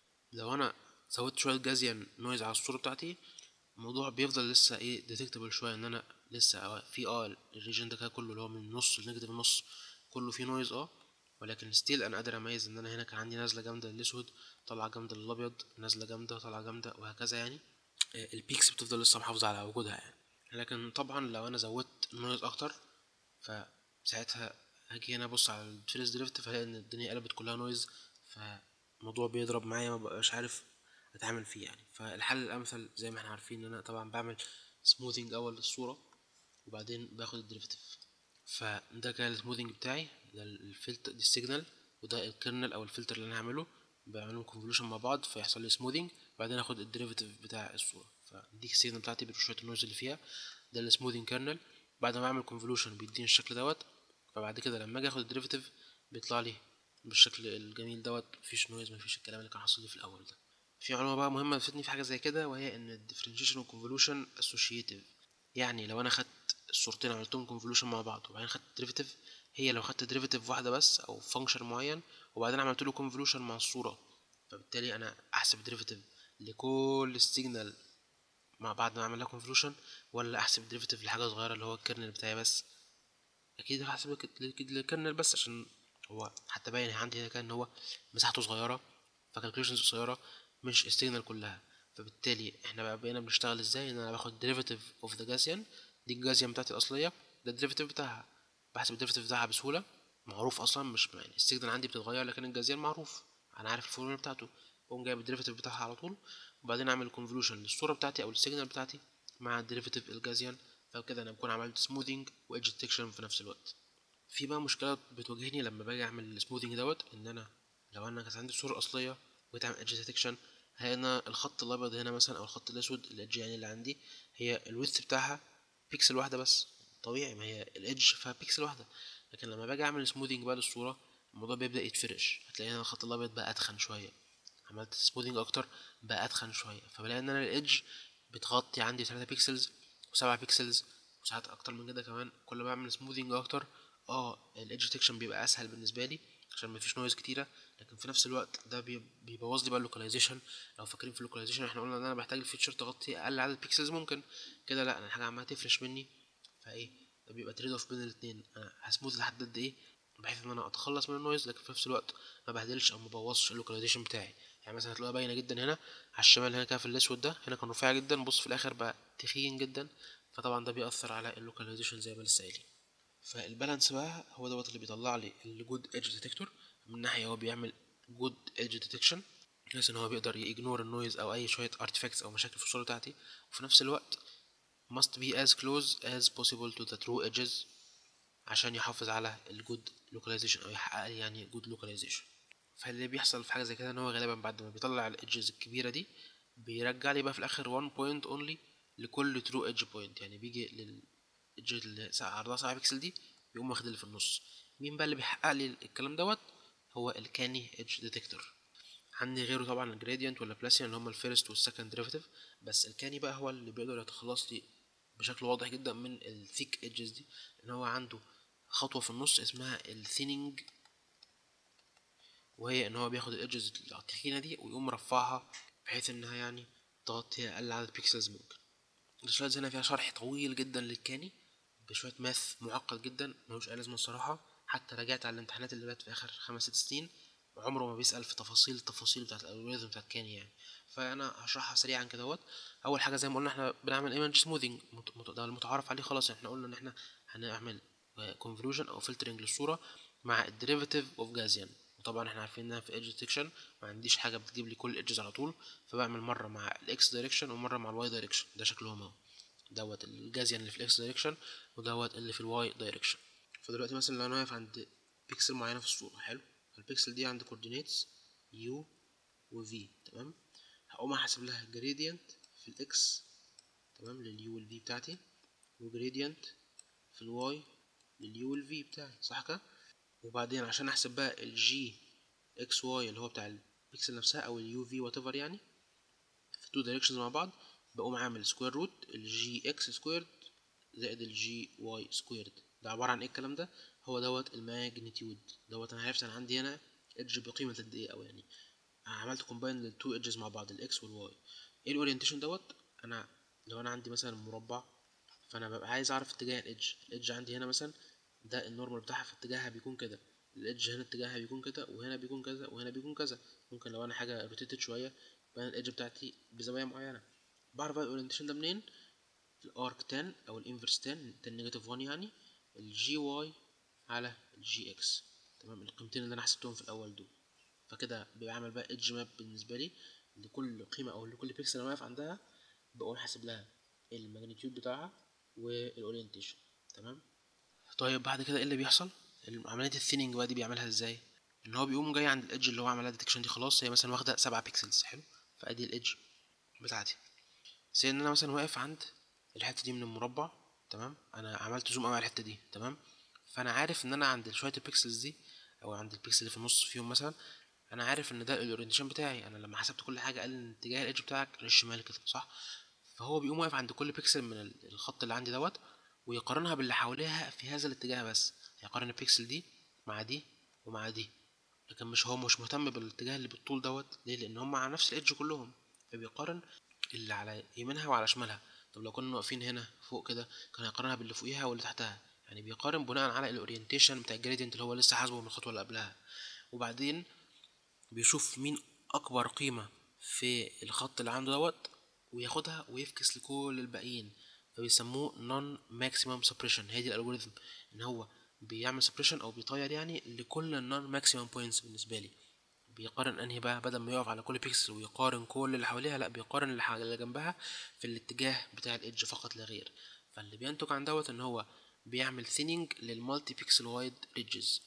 لو انا زودت شويه جازيان نويز على الصوره بتاعتي الموضوع بيفضل لسه ايه ديتكتبل شويه ان انا لسه في اه الريجن ده كده كله اللي هو من النص النيجاتيف النص كله فيه نويز اه ولكن ستيل انا قادر اميز ان انا هنا كان عندي نازله جامده للاسود طالعه جامده للابيض نازله جامده طالعه جامده وهكذا يعني آه، البيكس بتفضل لسه محافظه على وجودها يعني لكن طبعا لو انا زودت نويز اكتر فساعتها هاجي هنا ابص على الفيرست ديريفيتيف هلاقي ان الدنيا قلبت كلها نويز فالموضوع بيضرب معايا ما بقاش عارف اتعامل فيه يعني فالحل الامثل زي ما احنا عارفين ان انا طبعا بعمل سموثينج اول للصوره وبعدين باخد الديريفيتيف فده كان السموثينج بتاعي ده الفلتر دي السيجنال وده الكيرنل او الفلتر اللي انا هعمله بعملهم كونفولوشن مع بعض فيحصل لي سموثينج بعدين اخد الديريفيتيف بتاع الصوره فدي السيجنال بتاعتي بشويه النويز اللي فيها ده السموثينج كيرنل بعد ما اعمل كونفولوشن بيديني الشكل دوت فبعد كده لما اجي اخد الديريفيتيف بيطلع لي بالشكل الجميل دوت مفيش نويز مفيش الكلام اللي كان حاصل لي في الاول ده في معلومه بقى مهمه تفيدني في حاجه زي كده وهي ان الديفرنشيشن والكونفولوشن اسوشيتيف يعني لو انا خدت الصورتين عملتهم كونفولوشن مع بعض وبعدين خدت ديريفيتيف هي لو خدت ديريفيتيف واحده بس او فانكشن معين وبعدين عملت له كونفولوشن مع الصوره فبالتالي انا احسب ديريفيتيف لكل السيجنال مع بعد ما اعمل لها كونفولوشن ولا احسب ديريفيتيف لحاجه صغيره اللي هو الكيرنل بتاعي بس اكيد هحسب الكيرنل بس عشان هو حتى باين عندي هنا كان ان هو مساحته صغيره فكالكوليشنز قصيره مش السيجنال كلها فبالتالي احنا بقى بقينا بنشتغل ازاي ان انا باخد ديريفيتيف اوف ذا جاسيان دي الجاسيان بتاعتي الاصليه ده الديريفيتيف بتاعها بحسب الديريفيتيف بتاعها بسهوله معروف اصلا مش يعني السيجنال عندي بتتغير لكن الجاسيان معروف انا عارف الفورمولا بتاعته بقوم جايب الديريفيتيف بتاعها على طول وبعدين اعمل كونفولوشن للصوره بتاعتي او السيجنال بتاعتي مع الديريفيتيف الجازيان فكده انا بكون عملت سموذنج وايدج ديتكشن في نفس الوقت في بقى مشكله بتواجهني لما باجي اعمل السموذنج دوت ان انا لو انا كانت عندي الصوره الاصليه وجيت اعمل ايدج ديتكشن هي انا الخط الابيض هنا مثلا او الخط الاسود الايدج يعني اللي عندي هي الويدث بتاعها بيكسل واحده بس طبيعي ما هي الايدج فيها بيكسل واحده لكن لما باجي اعمل سموذنج بقى للصوره الموضوع بيبدا يتفرش هتلاقي هنا الخط الابيض بقى اتخن شويه عملت سموذنج اكتر بقى اتخن شويه فبلاقي ان انا الايدج بتغطي عندي 3 بيكسلز و7 بيكسلز وساعات اكتر من كده كمان كل ما بعمل سموذنج اكتر اه الايدج ديتكشن بيبقى اسهل بالنسبه لي عشان مفيش نويز كتيره لكن في نفس الوقت ده بيبوظ لي بقى اللوكاليزيشن لو فاكرين في اللوكاليزيشن احنا قلنا ان انا بحتاج الفيتشر تغطي اقل عدد بيكسلز ممكن كده لا انا الحاجه عماله تفرش مني فايه ده بيبقى تريد اوف بين الاثنين انا هسموث لحد قد ايه بحيث ان انا اتخلص من النويز لكن في نفس الوقت ما بهدلش او ما بوظش اللوكاليزيشن بتاعي يعني مثلا هتلاقيها باينه جدا هنا على الشمال هنا كده في الاسود ده هنا كان رفيع جدا بص في الاخر بقى تخين جدا فطبعا ده بيأثر على اللوكاليزيشن زي ما لسه قايلين فالبالانس بقى هو دوت اللي بيطلع لي الجود ايدج ديتكتور من ناحيه هو بيعمل جود ايدج ديتكشن بحيث ان هو بيقدر يجنور النويز او اي شويه ارتفاكتس او مشاكل في الصوره بتاعتي وفي نفس الوقت must be as close as possible to the true edges عشان يحافظ على الجود لوكاليزيشن او يحقق لي يعني جود لوكاليزيشن فاللي بيحصل في حاجه زي كده ان هو غالبا بعد ما بيطلع الايدجز الكبيره دي بيرجع لي بقى في الاخر 1 بوينت اونلي لكل ترو ايدج بوينت يعني بيجي للايدج اللي عرضها 7 بيكسل دي بيقوم واخد اللي في النص مين بقى اللي بيحقق لي الكلام دوت هو الكاني ايدج ديتكتور عندي غيره طبعا الجراديانت ولا بلاسيان اللي هما الفيرست والسكند ديريفيتيف بس الكاني بقى هو اللي بيقدر يتخلص لي بشكل واضح جدا من الثيك ايدجز دي ان هو عنده خطوه في النص اسمها الثيننج وهي ان هو بياخد الايدجز التخينه دي ويقوم مرفعها بحيث انها يعني تغطي اقل عدد بيكسلز ممكن السلايدز هنا فيها شرح طويل جدا للكاني بشويه ماث معقد جدا ملوش اي لازمه الصراحه حتى راجعت على الامتحانات اللي بقت في اخر خمس ست سنين وعمره ما بيسال في تفاصيل التفاصيل بتاعت الالجوريزم بتاعت كاني يعني فانا هشرحها سريعا كده اهوت اول حاجه زي ما قلنا احنا بنعمل ايمج سموذنج ده المتعارف عليه خلاص احنا قلنا ان احنا هنعمل كونفولوجن او فلترنج للصوره مع الديريفيتيف اوف جازيان وطبعا احنا عارفين انها في ايدج ديتكشن ما عنديش حاجه بتجيب لي كل الايدجز على طول فبعمل مره مع الاكس دايركشن ومره مع الواي دايركشن ده شكلهم اهو دوت الجازيان اللي في الاكس دايركشن ودوت اللي في الواي دايركشن فدلوقتي مثلا لو انا واقف عند بيكسل معينه في الصوره حلو البيكسل دي عند كوردينيتس يو وفي تمام هقوم احسب لها جريدينت في الاكس تمام لليو والفي بتاعتي وجريدينت في الواي لليو والفي بتاعي صح كده وبعدين عشان احسب بقى الجي اكس واي اللي هو بتاع البيكسل نفسها او اليو في وات ايفر يعني في تو دايركشنز مع بعض بقوم عامل سكوير روت الجي اكس سكويرد زائد الجي واي سكويرد ده عباره عن ايه الكلام ده هو دوت الماجنتيود دوت انا عرفت انا عندي هنا ايدج بقيمه قد ايه او يعني عملت كومباين للتو ايدجز مع بعض الاكس والواي ايه الاورينتيشن دوت انا لو انا عندي مثلا مربع فانا ببقى عايز اعرف اتجاه الايدج الايدج عندي هنا مثلا ده النورمال بتاعها في اتجاهها بيكون كده الايدج هنا اتجاهها بيكون كده وهنا بيكون كذا وهنا بيكون كذا ممكن لو انا حاجه روتيتد شويه يبقى الايدج بتاعتي بزاويه معينه بعرف بقى الاورينتيشن ده منين الارك 10 او الانفرس 10 10 نيجاتيف 1 يعني الجي واي على الجي اكس تمام القيمتين اللي انا حسبتهم في الاول دول فكده بعمل بقى ايدج ماب بالنسبه لي لكل قيمه او لكل بيكسل انا واقف عندها بقوم حاسب لها الماجنتيود بتاعها والاورينتيشن تمام طيب بعد كده ايه اللي بيحصل عمليه الثيننج بقى دي بيعملها ازاي ان هو بيقوم جاي عند الايدج اللي هو عملها ديتكشن دي خلاص هي مثلا واخده 7 بيكسلز حلو فادي الايدج بتاعتي زي ان انا مثلا واقف عند الحته دي من المربع تمام انا عملت زوم قوي على الحته دي تمام فانا عارف ان انا عند شويه البيكسلز دي او عند البيكسل اللي في النص فيهم مثلا انا عارف ان ده الاورينتيشن بتاعي انا لما حسبت كل حاجه قال ان اتجاه الايدج بتاعك للشمال كده صح فهو بيقوم واقف عند كل بيكسل من الخط اللي عندي دوت ويقارنها باللي حواليها في هذا الاتجاه بس هيقارن البيكسل دي مع دي ومع دي لكن مش هو مش مهتم بالاتجاه اللي بالطول دوت ليه لان هم على نفس الايدج كلهم فبيقارن اللي على يمينها وعلى شمالها طب لو كنا واقفين هنا فوق كده كان هيقارنها باللي فوقيها واللي تحتها يعني بيقارن بناء على الاورينتيشن بتاع الجريدينت اللي هو لسه حاسبه من الخطوه اللي قبلها وبعدين بيشوف مين اكبر قيمه في الخط اللي عنده دوت وياخدها ويفكس لكل الباقيين فبيسموه نون ماكسيمم سبريشن هي دي الالجوريثم ان هو بيعمل سبريشن او بيطير يعني لكل النون ماكسيمم بوينتس بالنسبه لي بيقارن انهي بقى بدل ما يقف على كل بيكسل ويقارن كل اللي حواليها لا بيقارن اللي اللي جنبها في الاتجاه بتاع الايدج فقط لا غير فاللي بينتج عن دوت ان هو بيعمل ثيننج للمالتي بيكسل وايد ريدجز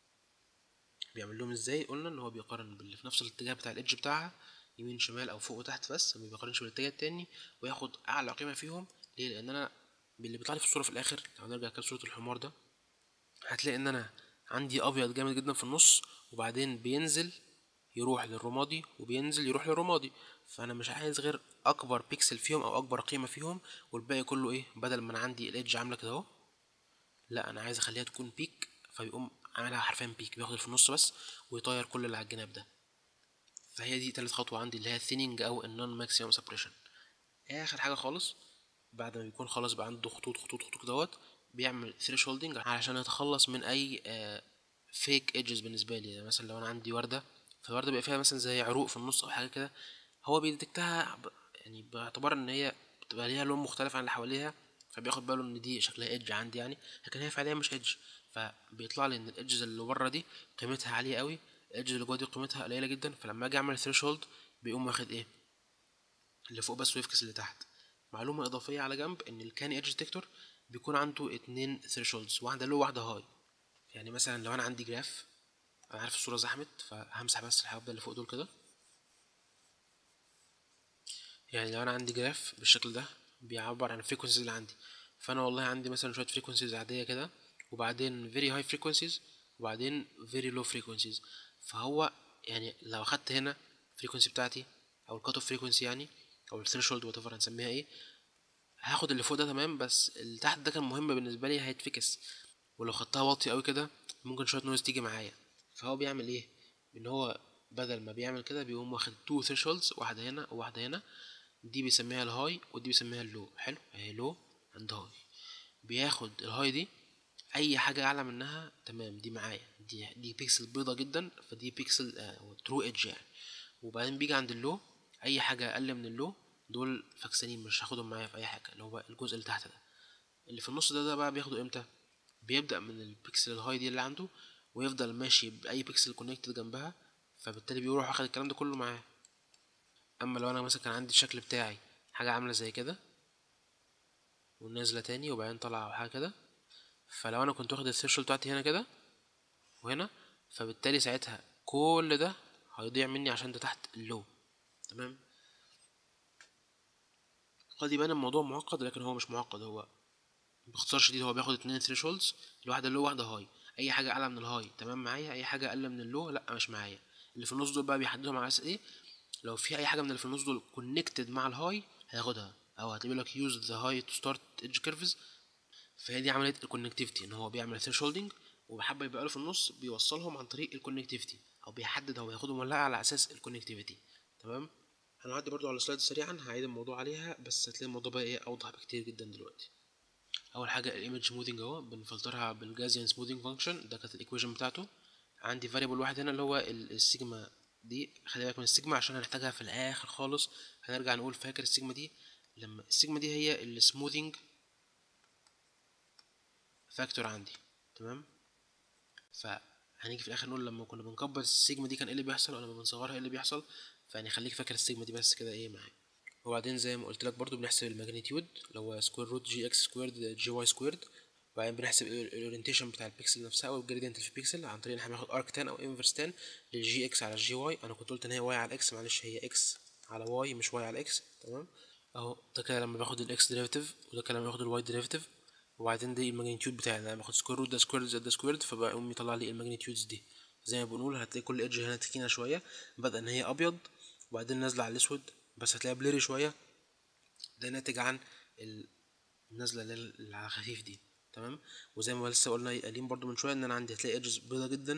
بيعمل لهم ازاي قلنا ان هو بيقارن باللي في نفس الاتجاه بتاع الايدج بتاعها يمين شمال او فوق وتحت بس ما بيقارنش بالاتجاه التاني وياخد اعلى قيمه فيهم ليه لان انا اللي بيطلع لي في الصوره في الاخر لو نرجع كده صوره الحمار ده هتلاقي ان انا عندي ابيض جامد جدا في النص وبعدين بينزل يروح للرمادي وبينزل يروح للرمادي فانا مش عايز غير اكبر بيكسل فيهم او اكبر قيمه فيهم والباقي كله ايه بدل ما انا عندي الايدج عامله كده اهو لا انا عايز اخليها تكون بيك فبيقوم عاملها حرفيا بيك بياخد اللي في النص بس ويطير كل اللي على الجناب ده فهي دي تالت خطوه عندي اللي هي الثيننج او النون ماكسيمم سبريشن اخر حاجه خالص بعد ما بيكون خلاص بقى عنده خطوط خطوط خطوط دوت بيعمل ثريش هولدنج علشان يتخلص من اي فيك ايدجز بالنسبه لي يعني مثلا لو انا عندي ورده فالورده بيبقى فيها مثلا زي عروق في النص او حاجه كده هو بيديتكتها ب... يعني باعتبار ان هي بتبقى ليها لون مختلف عن اللي حواليها فبياخد باله ان دي شكلها ايدج عندي يعني لكن هي فعليا مش ايدج فبيطلع لي ان الايدجز اللي بره دي قيمتها عاليه قوي الايدجز اللي جوه دي قيمتها قليله جدا فلما اجي اعمل ثريش هولد بيقوم واخد ايه اللي فوق بس ويفكس اللي تحت معلومه اضافيه على جنب ان الكاني ايدج ديتكتور بيكون عنده اتنين ثريشولدز واحده لو واحده هاي يعني مثلا لو انا عندي جراف انا عارف الصوره زحمت فهمسح بس الحبه اللي فوق دول كده يعني لو انا عندي جراف بالشكل ده بيعبر عن الفريكونسيز اللي عندي فانا والله عندي مثلا شويه فريكونسيز عاديه كده وبعدين very high frequencies وبعدين very low frequencies فهو يعني لو اخدت هنا الفريكونسي بتاعتي او الكات اوف فريكونسي يعني او الثريشولد وات ايفر هنسميها ايه هاخد اللي فوق ده تمام بس اللي تحت ده كان مهم بالنسبه لي هيتفكس ولو خدتها واطي قوي كده ممكن شويه نويز تيجي معايا فهو بيعمل ايه ان هو بدل ما بيعمل كده بيقوم واخد تو ثريشولدز واحده هنا وواحده هنا دي بيسميها الهاي ودي بيسميها اللو حلو اهي لو عند هاي بياخد الهاي دي اي حاجه اعلى منها تمام دي معايا دي دي بيكسل بيضه جدا فدي بيكسل آه ترو ايدج يعني وبعدين بيجي عند اللو اي حاجه اقل من اللو دول فاكسانين مش هاخدهم معايا في اي حاجه اللي هو الجزء اللي تحت ده اللي في النص ده ده بقى بياخده امتى بيبدا من البيكسل الهاي دي اللي عنده ويفضل ماشي باي بيكسل كونكتد جنبها فبالتالي بيروح واخد الكلام ده كله معاه اما لو انا مثلا كان عندي الشكل بتاعي حاجه عامله زي كده ونازله تاني وبعدين طالعه او حاجه كده فلو انا كنت واخد الثريشولد بتاعتي هنا كده وهنا فبالتالي ساعتها كل ده هيضيع مني عشان ده تحت اللو تمام قد يبان الموضوع معقد لكن هو مش معقد هو باختصار شديد هو بياخد اتنين ثريشولدز الواحده لو واحده هاي اي حاجه اعلى من الهاي تمام معايا اي حاجه اقل من اللو لا مش معايا اللي في النص دول بقى بيحددهم على اساس ايه لو في اي حاجه من اللي في النص دول كونكتد مع الهاي هياخدها او هتقول لك يوز ذا هاي تو ستارت ايدج كيرفز فهي دي عمليه الكونكتيفيتي ان هو بيعمل ثريشولدنج وبحب يبقى له في النص بيوصلهم عن طريق الكونكتيفيتي او بيحدد هو هياخدهم ولا لا على اساس الكونكتيفيتي تمام هنعدي برضو على السلايد سريعا هعيد الموضوع عليها بس هتلاقي الموضوع بقى ايه اوضح بكتير جدا دلوقتي اول حاجه الايمج سموذنج اهو بنفلترها بالجازيان سموذنج فانكشن ده كانت الايكويشن بتاعته عندي فاريبل واحد هنا اللي هو السيجما دي خلي بالك من السيجما عشان هنحتاجها في الاخر خالص هنرجع نقول فاكر السيجما دي لما السيجما دي هي السموذنج فاكتور عندي تمام فهنيجي في الاخر نقول لما كنا بنكبر السيجما دي كان ايه اللي بيحصل ولما بنصغرها ايه اللي بيحصل فيعني خليك فاكر السيجما دي بس كده ايه معايا وبعدين زي ما قلت لك برضو بنحسب الماجنتيود اللي هو سكوير روت جي اكس سكويرد جي واي سكويرد وبعدين بنحسب الاورينتيشن بتاع البيكسل نفسها او الجريدينت اللي في البيكسل عن طريق ان احنا بناخد ارك تان او انفرس تان للجي اكس على الجي واي انا كنت قلت ان هي واي على اكس معلش هي اكس على واي مش واي على اكس تمام اهو ده كده لما باخد الاكس ديريفيتيف وده كده لما باخد الواي ديريفيتيف وبعدين دي الماجنتيود بتاعي انا باخد سكوير روت ده سكويرد زائد ده سكويرد فبقوم يطلع لي الماجنتيودز دي زي ما بنقول هتلاقي كل ايدج هنا تخينه شويه بدأ ان هي ابيض وبعدين نازله على الاسود بس هتلاقيها بليري شويه ده ناتج عن النزله اللي على خفيف دي تمام وزي ما لسه قلنا قايلين برضو من شويه ان انا عندي هتلاقي ايدجز بيضه جدا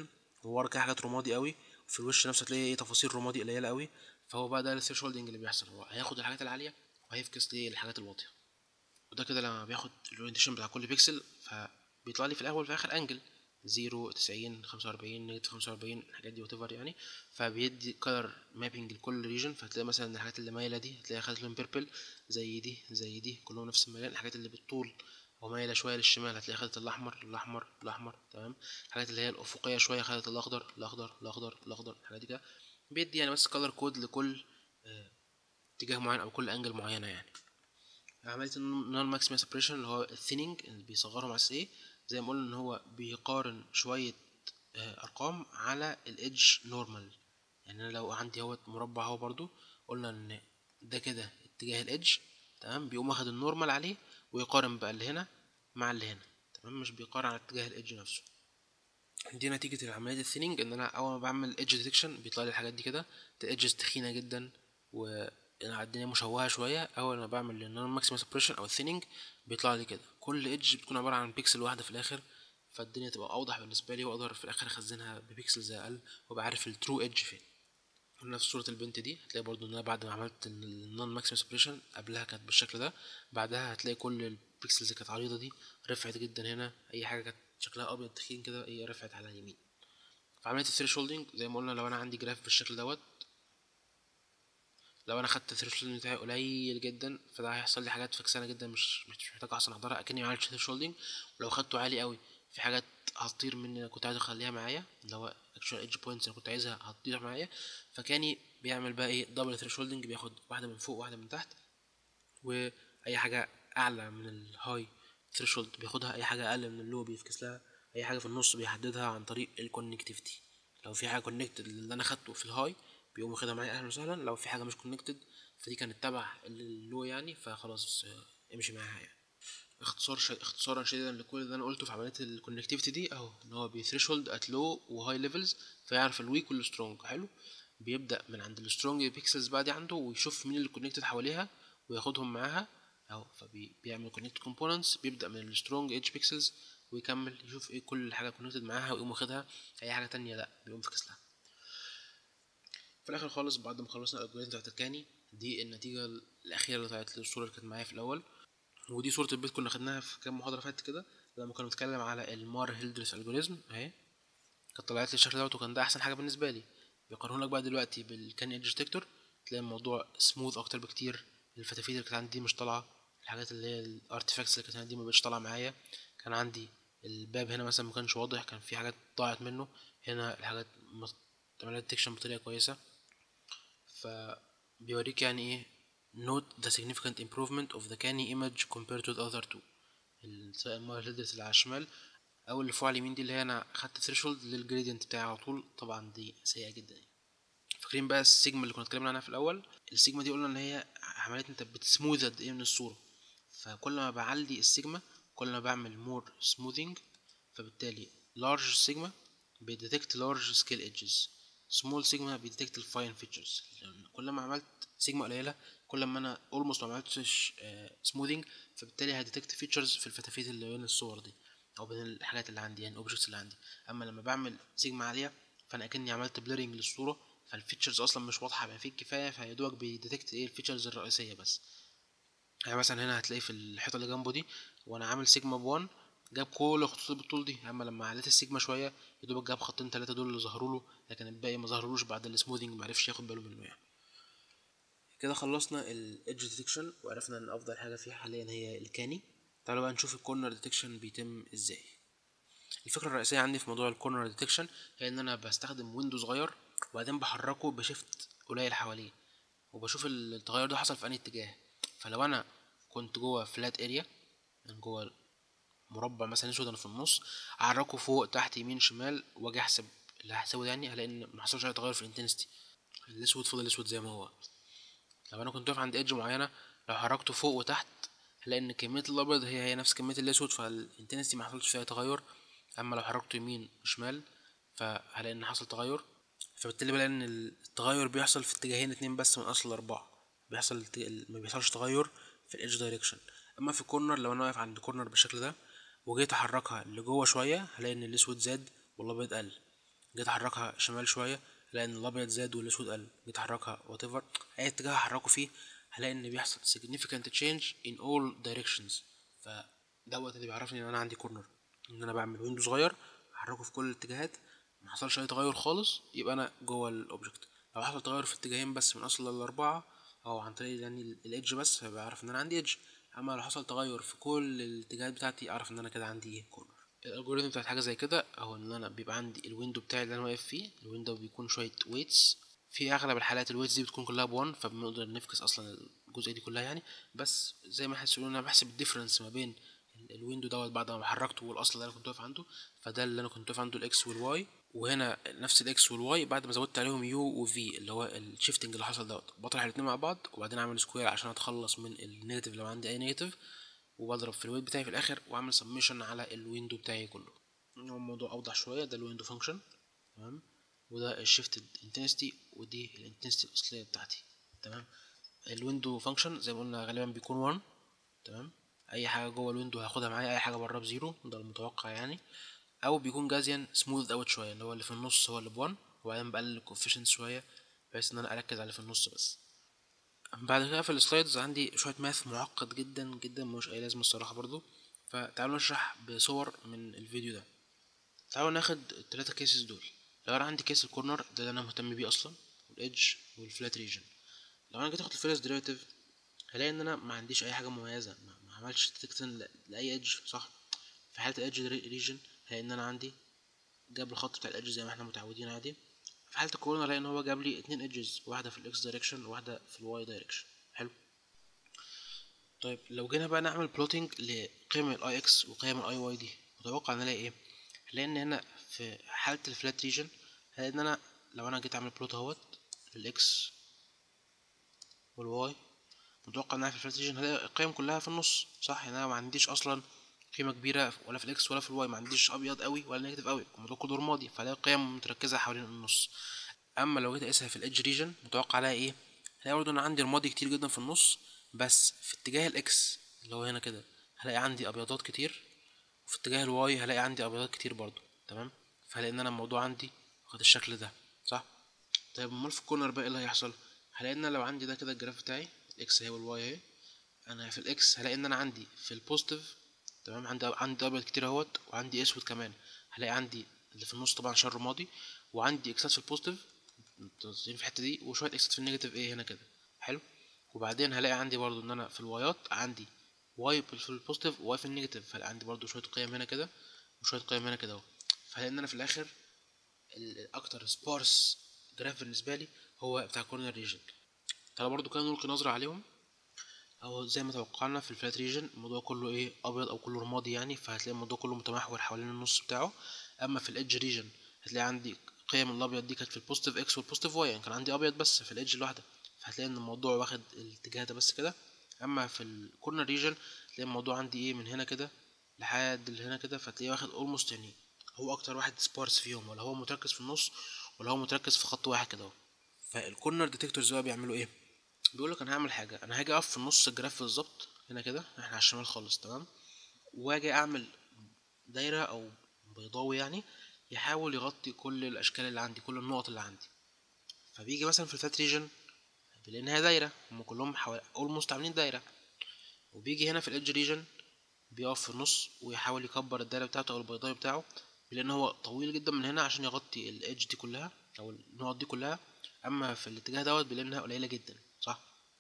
وورا كده حاجات رمادي قوي في الوش نفسه هتلاقي ايه تفاصيل رمادي قليله قوي فهو بقى ده الثريشولدنج اللي بيحصل هو هياخد الحاجات العاليه وهيفكس ليه الحاجات الواطيه وده كده لما بياخد الاورينتيشن بتاع كل بيكسل فبيطلع لي في الاول وفي الاخر انجل زيرو تسعين خمسة وأربعين نيجاتيف خمسة وأربعين الحاجات دي وات يعني فبيدي كلر مابينج لكل ريجن فهتلاقي مثلا الحاجات اللي مايله دي هتلاقيها خدت لون بيربل زي دي زي دي كلهم نفس الميلان الحاجات اللي بالطول ومايله شويه للشمال هتلاقي خدت الاحمر الاحمر الاحمر تمام الحاجات اللي هي الافقيه شويه خدت الاخضر الاخضر الاخضر الاخضر الحاجات دي كده بيدي يعني بس كلر كود لكل اه اتجاه معين او كل انجل معينه يعني عمليه النون ماكسيمم سيبريشن اللي هو الثيننج اللي بيصغرهم على ايه زي ما قلنا ان هو بيقارن شويه اه ارقام على الايدج نورمال يعني انا لو عندي اهوت مربع اهو برضو قلنا ان ده كده اتجاه الايدج تمام بيقوم واخد النورمال عليه ويقارن بقى اللي هنا مع اللي هنا تمام مش بيقارن على اتجاه الايدج نفسه دي نتيجة عملية الثيننج ان انا اول ما بعمل ايدج ديتكشن بيطلع لي الحاجات دي كده ايدجز تخينة جدا و الدنيا مشوهة شوية اول ما بعمل النون ماكسيمم سبريشن او الثيننج بيطلع لي كده كل ايدج بتكون عبارة عن بيكسل واحدة في الاخر فالدنيا تبقى اوضح بالنسبة لي واقدر في الاخر اخزنها ببيكسلز اقل وابقى عارف الترو ايدج فين نفس صورة البنت دي هتلاقي برضو ان انا بعد ما عملت النون ماكسيمم سبريشن قبلها كانت بالشكل ده بعدها هتلاقي كل البيكسلز اللي كانت عريضة دي رفعت جدا هنا اي حاجة كانت شكلها ابيض تخين كده هي رفعت على اليمين فعملية الثريشولدنج زي ما قلنا لو انا عندي جراف بالشكل دوت لو انا خدت الثريشولدنج بتاعي قليل جدا فده هيحصل لي حاجات فكسانه جدا مش مش محتاج اصلا احضرها اكني معملتش ثريشولدنج ولو خدته عالي قوي في حاجات هتطير مني انا كنت عايز اخليها معايا اللي هو اكشوال ايدج بوينتس انا كنت عايزها هتطير معايا فكاني بيعمل بقى ايه دبل ثريشولدنج بياخد واحده من فوق واحده من تحت واي حاجه اعلى من الهاي ثريشولد بياخدها اي حاجه اقل من اللو بيفكس لها اي حاجه في النص بيحددها عن طريق الكونكتيفيتي لو في حاجه كونكتد اللي انا خدته في الهاي بيقوم واخدها معايا اهلا وسهلا لو في حاجه مش كونكتد فدي كانت تبع اللو يعني فخلاص امشي معاها يعني اختصار ش... اختصارا شديدا لكل اللي انا قلته في عمليه الكونكتيفيتي دي اهو ان هو بيثريشولد ات لو وهاي ليفلز فيعرف الويك والسترونج حلو بيبدا من عند السترونج بيكسلز بقى دي عنده ويشوف مين اللي كونكتد حواليها وياخدهم معاها اهو فبيعمل كونكت كومبوننتس بيبدا من السترونج ايدج بيكسلز ويكمل يشوف ايه كل حاجه كونكتد معاها ويقوم واخدها اي حاجه تانية لا بيقوم فاكس لها في الاخر خالص بعد ما خلصنا الالجوريزم بتاعت الكاني دي النتيجه الاخيره اللي طلعت الصوره اللي كانت معايا في الاول ودي صوره البيت كنا خدناها في كام محاضره فاتت كده لما كنا بنتكلم على المار هيلدرس الجوريزم اهي كانت طلعت لي الشكل دوت وكان ده احسن حاجه بالنسبه لي بيقارنوا لك بقى دلوقتي بالكان ايدج ديتكتور تلاقي الموضوع سموث اكتر بكتير الفتافيت اللي كانت عندي دي مش طالعه الحاجات اللي هي الارتفاكتس اللي كانت عندي ما بقتش طالعه معايا كان عندي الباب هنا مثلا ما كانش واضح كان في حاجات ضاعت منه هنا الحاجات تعملها ديتكشن بطريقه كويسه فبيوريك يعني ايه note the significant improvement of the canny image compared to the other two سواء المايل هيدرس اللي على الشمال او اللي فوق على اليمين دي اللي هي انا خدت ثريشولد للجريدينت بتاعي على طول طبعا دي سيئه جدا يعني فاكرين بقى السيجما اللي كنا اتكلمنا عنها في الاول السيجما دي قلنا ان هي عمليه انت بتسموذ قد ايه من الصوره فكل ما بعلي السيجما كل ما بعمل مور سموذنج فبالتالي لارج سيجما بيديتكت لارج سكيل ايدجز سمول سيجما بيديتكت الفاين فيتشرز كل ما عملت سيجما قليله كل ما انا اولموست ما عملتش سموذنج فبالتالي هيديتكت فيتشرز في الفتافيت اللي بين الصور دي او بين الحاجات اللي عندي يعني الاوبجكتس اللي عندي اما لما بعمل سيجما عاليه فانا اكني عملت بليرنج للصوره فالفيتشرز اصلا مش واضحه بقى فيه كفايه فيدوبك بيديتكت ايه الفيتشرز الرئيسيه بس يعني مثلا هنا هتلاقي في الحيطه اللي جنبه دي وانا عامل سيجما ب1 جاب كل الخطوط بالطول دي اما لما عليت السيجما شويه يدوبك جاب خطين ثلاثه دول اللي ظهروا له لكن الباقي ما ظهرلوش بعد السموذنج معرفش ياخد باله منه يعني كده خلصنا الايدج ديتكشن وعرفنا ان افضل حاجه فيها حاليا هي الكاني تعالوا بقى نشوف الكورنر ديتكشن بيتم ازاي الفكره الرئيسيه عندي في موضوع الكورنر ديتكشن هي ان انا بستخدم ويندو صغير وبعدين بحركه بشيفت قليل حواليه وبشوف التغير ده حصل في انهي اتجاه فلو انا كنت جوه فلات اريا يعني جوه مربع مثلا اسود انا في النص احركه فوق تحت يمين شمال واجي احسب اللي هحسبه ده يعني هلاقي ان ما حصلش اي تغير في الانتنستي الاسود فضل اسود زي ما هو لو انا كنت واقف عند ايدج معينه لو حركته فوق وتحت هلاقي ان كميه الابيض هي هي نفس كميه الاسود فالانتنستي ما حصلش فيها تغير اما لو حركته يمين وشمال فهلاقي ان حصل تغير فبالتالي بلاقي ان التغير بيحصل في اتجاهين اتنين بس من اصل اربعه بيحصل ما بيحصلش تغير في الايدج دايركشن اما في الكورنر لو انا واقف عند كورنر بالشكل ده وجيت احركها لجوه شويه هلاقي ان الاسود زاد والابيض قل جيت احركها شمال شويه هلاقي ان الابيض زاد والاسود قل جيت احركها وات ايفر اي اتجاه احركه فيه هلاقي ان بيحصل significant change in all directions فدوت اللي بيعرفني ان انا عندي كورنر ان انا بعمل ويندو صغير احركه في كل الاتجاهات ما حصلش اي تغير خالص يبقى انا جوه الاوبجكت لو حصل تغير في اتجاهين بس من اصل الاربعه او عن طريق يعني الايدج بس فيبقى اعرف ان انا عندي ايدج اما لو حصل تغير في كل الاتجاهات بتاعتي اعرف ان انا كده عندي ايه كورنر الالجوريثم بتاعت حاجه زي كده اهو ان انا بيبقى عندي الويندو بتاعي اللي انا واقف فيه الويندو بيكون شويه ويتس في اغلب الحالات الويتس دي بتكون كلها بوان فبنقدر نفكس اصلا الجزئيه دي كلها يعني بس زي ما حاسس انا بحسب الديفرنس ما بين الويندو دوت بعد ما حركته والاصل اللي انا كنت واقف عنده فده اللي انا كنت واقف عنده الاكس والواي وهنا نفس الاكس والواي بعد ما زودت عليهم يو وفي اللي هو الشيفتنج اللي حصل دوت بطرح الاثنين مع بعض وبعدين اعمل سكوير عشان اتخلص من النيجاتيف لو عندي اي نيجاتيف وبضرب في الويت بتاعي في الاخر واعمل سميشن على الويندو بتاعي كله هو الموضوع اوضح شويه ده الويندو فانكشن تمام وده الشيفتد انتنسيتي ودي الانتنسيتي الاصليه بتاعتي تمام الويندو فانكشن زي ما قلنا غالبا بيكون 1 تمام اي حاجه جوه الويندو هاخدها معايا اي حاجه بره بزيرو ده المتوقع يعني او بيكون جازيان سموث اوت شويه اللي هو اللي في النص هو اللي ب1 وبعدين بقلل الكوفيشنت شويه بحيث ان انا اركز على اللي في النص بس بعد كده في السلايدز عندي شويه ماث معقد جدا جدا ملوش اي لازمه الصراحه برضو فتعالوا نشرح بصور من الفيديو ده تعالوا ناخد التلاتة كيسز دول لو انا عندي كيس الكورنر ده اللي انا مهتم بيه اصلا والايدج والفلات ريجن لو انا جيت اخد الفيرست ديريفيتيف هلاقي ان انا ما عنديش اي حاجه مميزه ما عملتش ديتكشن لاي ايدج صح في حاله الايدج ريجن هلاقي ان انا عندي جاب الخط بتاع الايدج زي ما احنا متعودين عادي في حاله الكورنر هلاقي ان هو جاب لي اتنين ايدجز واحده في الاكس دايركشن وواحده في الواي دايركشن حلو طيب لو جينا بقى نعمل بلوتنج لقيم الاي اكس وقيم الاي واي دي متوقع نلاقي ايه هنلاقي ان هنا في حاله الفلات ريجن هلاقي ان انا لو انا جيت اعمل بلوت اهوت للاكس والواي متوقع انها في الفلات ريجن هلاقي القيم كلها في النص صح يعني انا ما عنديش اصلا قيمه كبيره ولا في الاكس ولا في الواي ما عنديش ابيض قوي ولا نيجاتيف قوي الموضوع كله رمادي فهلاقي القيم متركزه حوالين النص اما لو جيت اقيسها في الادج ريجن متوقع عليها ايه هلاقي برضه انا عندي رمادي كتير جدا في النص بس في اتجاه الاكس اللي هو هنا كده هلاقي عندي ابيضات كتير وفي اتجاه الواي هلاقي عندي ابيضات كتير برضه تمام فهلاقي ان انا الموضوع عندي واخد الشكل ده صح طيب امال في الكورنر بقى ايه اللي هيحصل هلاقي ان لو عندي ده كده الجراف بتاعي الاكس اهي والواي اهي انا في الاكس هلاقي ان انا عندي في البوزيتيف تمام عندي عندي ابيض كتير اهوت وعندي اسود كمان هلاقي عندي اللي في النص طبعا شر رمادي وعندي اكسات في البوزيتيف في الحته دي وشويه اكسات في النيجاتيف ايه هنا كده حلو وبعدين هلاقي عندي برضو ان انا في الوايات عندي واي في البوزيتيف وواي في النيجاتيف فهلاقي عندي برضو شويه قيم هنا كده وشويه قيم هنا كده اهو فهلاقي ان انا في الاخر الاكتر سبارس جراف بالنسبه لي هو بتاع كورنر ريجن تعالى برضو كده نلقي نظره عليهم او زي ما توقعنا في الفلات ريجن الموضوع كله ايه ابيض او كله رمادي يعني فهتلاقي الموضوع كله متمحور حوالين النص بتاعه اما في الادج ريجن هتلاقي عندي قيم الابيض دي كانت في البوزيتيف اكس والبوزيتيف واي يعني كان عندي ابيض بس في الادج الواحده فهتلاقي ان الموضوع واخد الاتجاه ده بس كده اما في الكورنر ريجن هتلاقي الموضوع عندي ايه من هنا كده لحد هنا كده فتلاقيه واخد اولموست يعني هو اكتر واحد سبارس فيهم ولا هو متركز في النص ولا هو متركز في خط واحد كده اهو فالكورنر ديتكتورز بقى بيعملوا ايه بيقول لك انا هعمل حاجه انا هاجي اقف في النص الجراف بالظبط هنا كده احنا على الشمال خالص تمام واجي اعمل دايره او بيضاوي يعني يحاول يغطي كل الاشكال اللي عندي كل النقط اللي عندي فبيجي مثلا في الفات ريجن بيلاقي انها دايره هم كلهم حوالي اولموست عاملين دايره وبيجي هنا في الادج ريجن بيقف في النص ويحاول يكبر الدايره بتاعته او البيضاوي بتاعه لان هو طويل جدا من هنا عشان يغطي الادج دي كلها او النقط دي كلها اما في الاتجاه دوت بيلاقي انها قليله جدا صح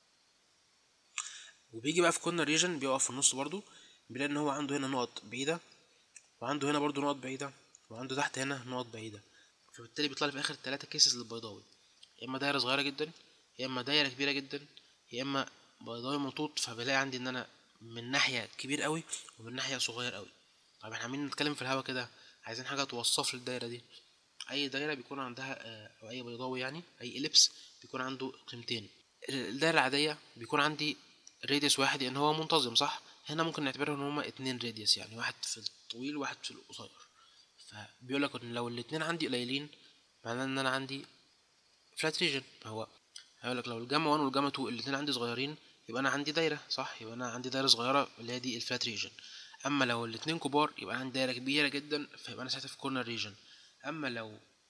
وبيجي بقى في كورنر ريجن بيقف في النص برضو بيلاقي ان هو عنده هنا نقط بعيده وعنده هنا برضو نقط بعيده وعنده تحت هنا نقط بعيده فبالتالي بيطلع لي في الاخر ثلاثه كيسز للبيضاوي يا اما دايره صغيره جدا يا اما دايره كبيره جدا يا اما بيضاوي مطوط فبلاقي عندي ان انا من ناحيه كبير قوي ومن ناحيه صغير قوي طيب احنا عمالين نتكلم في الهوا كده عايزين حاجه توصف لي الدايره دي اي دايره بيكون عندها او اي بيضاوي يعني اي اليبس بيكون عنده قيمتين الدايره العاديه بيكون عندي راديوس واحد لان هو منتظم صح هنا ممكن نعتبرهم ان هما اتنين راديوس يعني واحد في الطويل وواحد في القصير فبيقول لك ان لو الاتنين عندي قليلين معناه ان انا عندي فلات ريجن هو هيقول لك لو الجاما 1 والجاما 2 الاتنين عندي صغيرين يبقى انا عندي دايره صح يبقى انا عندي دايره صغيره اللي هي دي الفلات ريجن اما لو الاتنين كبار يبقى عندي دايره كبيره جدا فيبقى انا ساعتها في كورنر ريجن اما لو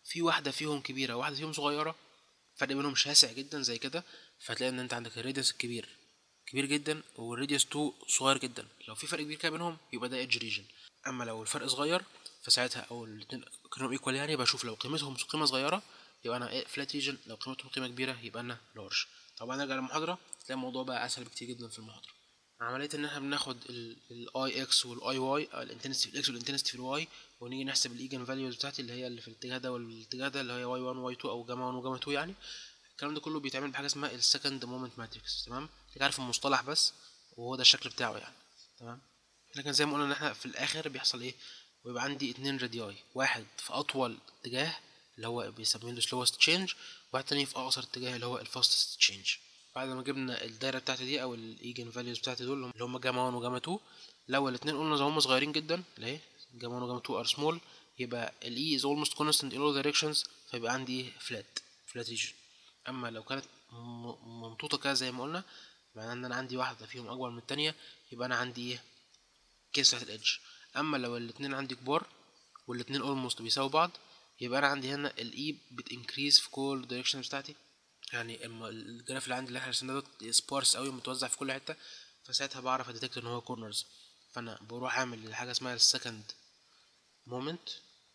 في واحده فيهم كبيره وواحده فيهم صغيره فرق بينهم شاسع جدا زي كده فتلاقي ان انت عندك الراديوس الكبير كبير جدا والراديوس 2 صغير جدا لو في فرق كبير كده بينهم يبقى ده ايدج ريجن اما لو الفرق صغير فساعتها او الاتنين كانوا ايكوال يعني بشوف لو قيمتهم قيمه صغيره يبقى انا فلات ريجن لو قيمتهم قيمه كبيره يبقى انا لارج طبعا نرجع للمحاضره تلاقي الموضوع بقى اسهل بكتير جدا في المحاضره عمليه ان احنا بناخد الاي اكس والاي واي الانتنسيتي في الاكس والانتنسيتي في الواي ونيجي نحسب الايجن فاليوز بتاعتي اللي هي اللي في الاتجاه ده والاتجاه ده اللي هي واي 1 واي 2 او جاما 1 وجاما 2 يعني الكلام ده كله بيتعمل بحاجه اسمها السكند مومنت ماتريكس تمام انت عارف المصطلح بس وهو ده الشكل بتاعه يعني تمام لكن زي ما قلنا ان احنا في الاخر بيحصل ايه ويبقى عندي اتنين رادياي واحد في اطول اتجاه اللي هو بيسميه سلوست تشينج واحد تاني في اقصر اتجاه اللي هو الفاستست تشينج بعد ما جبنا الدايره بتاعتي دي او الايجن فاليوز بتاعتي دول اللي هم جاما 1 وجاما 2 لو الاتنين قلنا زي هم صغيرين جدا اللي جاما 1 وجاما 2 ار سمول يبقى الاي از اولموست كونستنت ان اول دايركشنز فيبقى عندي فلات فلات ريجن اما لو كانت ممطوطه كده زي ما قلنا معناه ان انا عندي واحده فيهم اكبر من التانية يبقى انا عندي ايه كيس تحت الادج اما لو الاتنين عندي كبار والاتنين اولموست بيساوي بعض يبقى انا عندي هنا الاي بتنكريز في كل الدايركشن بتاعتي يعني الجراف اللي عندي اللي احنا رسمناه ده سبارس قوي متوزع في كل حته فساعتها بعرف اديتكت ان هو كورنرز فانا بروح اعمل حاجه اسمها السكند مومنت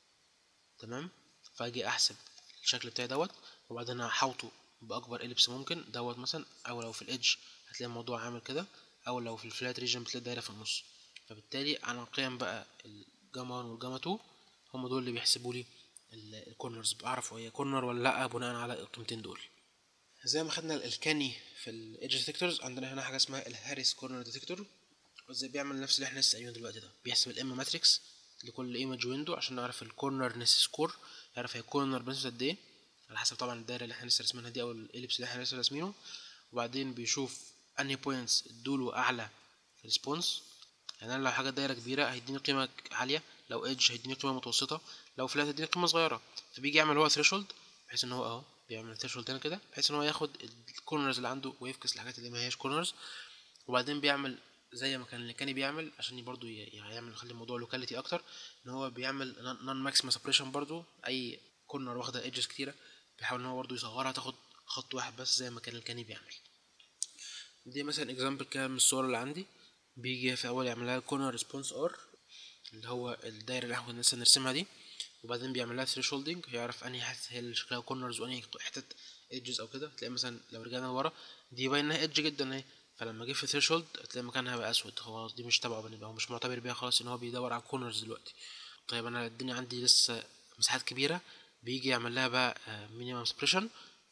تمام فاجي احسب الشكل بتاعي دوت وبعدين احوطه باكبر اليبس ممكن دوت مثلا او لو في الادج هتلاقي الموضوع عامل كده او لو في الفلات ريجن بتلاقي دايره في النص فبالتالي على قيم بقى الجاما 1 والجاما 2 هم دول اللي بيحسبوا لي الكورنرز بعرف هي كورنر ولا لا بناء على القيمتين دول زي ما خدنا الكاني في الايدج ديتكتورز عندنا هنا حاجه اسمها الهاريس كورنر ديتكتور وازاي بيعمل نفس اللي احنا لسه قايلينه دلوقتي ده بيحسب الام ماتريكس لكل ايمج ويندو عشان نعرف الكورنر سكور يعرف هي كورنر بنسبه قد ايه على حسب طبعا الدايره اللي احنا لسه رسمينها دي او الاليبس اللي احنا لسه راسمينه وبعدين بيشوف انهي بوينتس ادوله اعلى ريسبونس يعني انا لو حاجه دايره كبيره هيديني قيمه عاليه لو ايدج هيديني قيمه متوسطه لو فلات هيديني قيمه صغيره فبيجي يعمل هو ثريشولد بحيث ان هو اهو بيعمل ثريشولد هنا كده بحيث ان هو ياخد الكورنرز اللي عنده ويفكس الحاجات اللي ما هياش كورنرز وبعدين بيعمل زي ما كان اللي كان بيعمل عشان برضو يعمل يخلي الموضوع لوكاليتي اكتر ان هو بيعمل نون ماكسيمم سبريشن برضو اي كورنر واخده ايدجز كتيره بيحاول ان هو برضو يصغرها تاخد خط واحد بس زي ما كان الكاني بيعمل دي مثلا اكزامبل كده من الصور اللي عندي بيجي في اول يعملها كورنر ريسبونس ار اللي هو الدايره اللي احنا كنا لسه نرسمها دي وبعدين بيعمل لها ثريشولدنج يعرف انهي حته هي اللي شكلها كورنرز وانهي حتت ايدجز او كده تلاقي مثلا لو رجعنا لورا دي باين انها ايدج جدا اهي فلما جه في ثريشولد هتلاقي مكانها بقى اسود خلاص دي مش تبعه بنبقى هو مش معتبر بيها خلاص ان هو بيدور على كورنرز دلوقتي طيب انا الدنيا عندي لسه مساحات كبيره بيجي يعمل لها بقى مينيمم سبريشن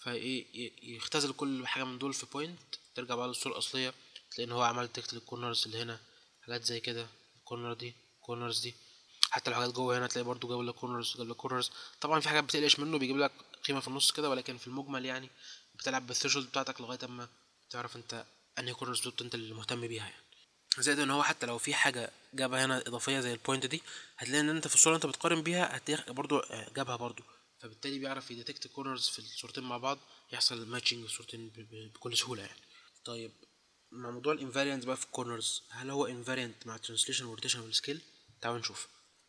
فيختزل كل حاجه من دول في بوينت ترجع بقى للصوره الاصليه تلاقي ان هو عمل تكت للكورنرز اللي هنا حاجات زي كده الكورنر دي الكورنرز دي حتى لو حاجات جوه هنا تلاقي برضو جاب لك كورنرز جاب لك كورنرز طبعا في حاجات بتقلقش منه بيجيب لك قيمه في النص كده ولكن في المجمل يعني بتلعب بالثريشولد بتاعتك لغايه اما تعرف انت انهي كورنرز بالظبط انت اللي مهتم بيها يعني زائد ان هو حتى لو في حاجه جابها هنا اضافيه زي البوينت دي هتلاقي ان انت في الصوره انت بتقارن بيها هتلاقي برضو جابها برضو فبالتالي بيعرف يديتكت كورنرز في الصورتين مع بعض يحصل ماتشنج الصورتين بكل سهوله يعني طيب مع موضوع الانفاريانت بقى في الكورنرز هل هو انفاريانت مع الترانسليشن والروتيشن والسكيل تعالوا نشوف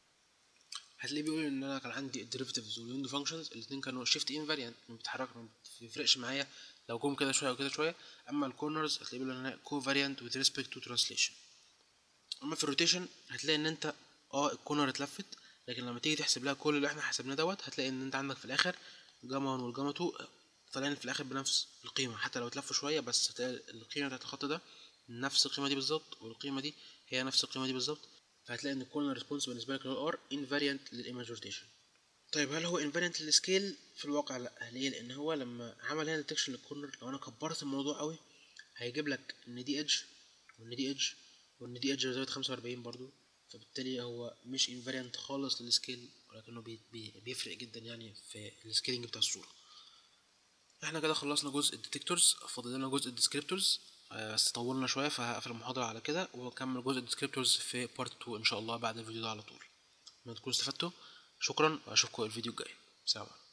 هتلاقيه بيقول ان انا كان عندي الديريفيتيفز والويندو فانكشنز الاثنين كانوا شيفت انفاريانت ما بيتحركوا ما بيفرقش معايا لو جم كده شويه او كده شويه اما الكورنرز هتلاقيه بيقول ان انا كوفاريانت وذ ريسبكت تو ترانسليشن اما في الروتيشن هتلاقي ان انت اه الكورنر اتلفت لكن لما تيجي تحسب لها كل اللي احنا حسبناه دوت هتلاقي ان انت عندك في الاخر جاما 1 والجاما 2 طالعين في الاخر بنفس القيمه حتى لو اتلفوا شويه بس هتلاقي القيمه بتاعت الخط ده نفس القيمه دي بالظبط والقيمه دي هي نفس القيمه دي بالظبط فهتلاقي ان الكورنر ريسبونس بالنسبه لك اللي هو ار انفاريانت للايمج روتيشن طيب هل هو انفاريانت للسكيل في الواقع لا ليه لان هو لما عمل هنا ديتكشن للكورنر لو انا كبرت الموضوع قوي هيجيب لك ان دي ايدج وان دي ايدج وان دي ايدج زاويه 45 برضو فبالتالي هو مش انفاريانت خالص للسكيل ولكنه بي بي بيفرق جدا يعني في السكيلنج بتاع الصوره احنا كده خلصنا جزء الديتكتورز فاضل لنا جزء الديسكريبتورز بس طولنا شويه فهقفل المحاضره على كده وهكمل جزء الديسكريبتورز في بارت 2 ان شاء الله بعد الفيديو ده على طول ما تكونوا استفدتوا شكرا واشوفكم الفيديو الجاي سلام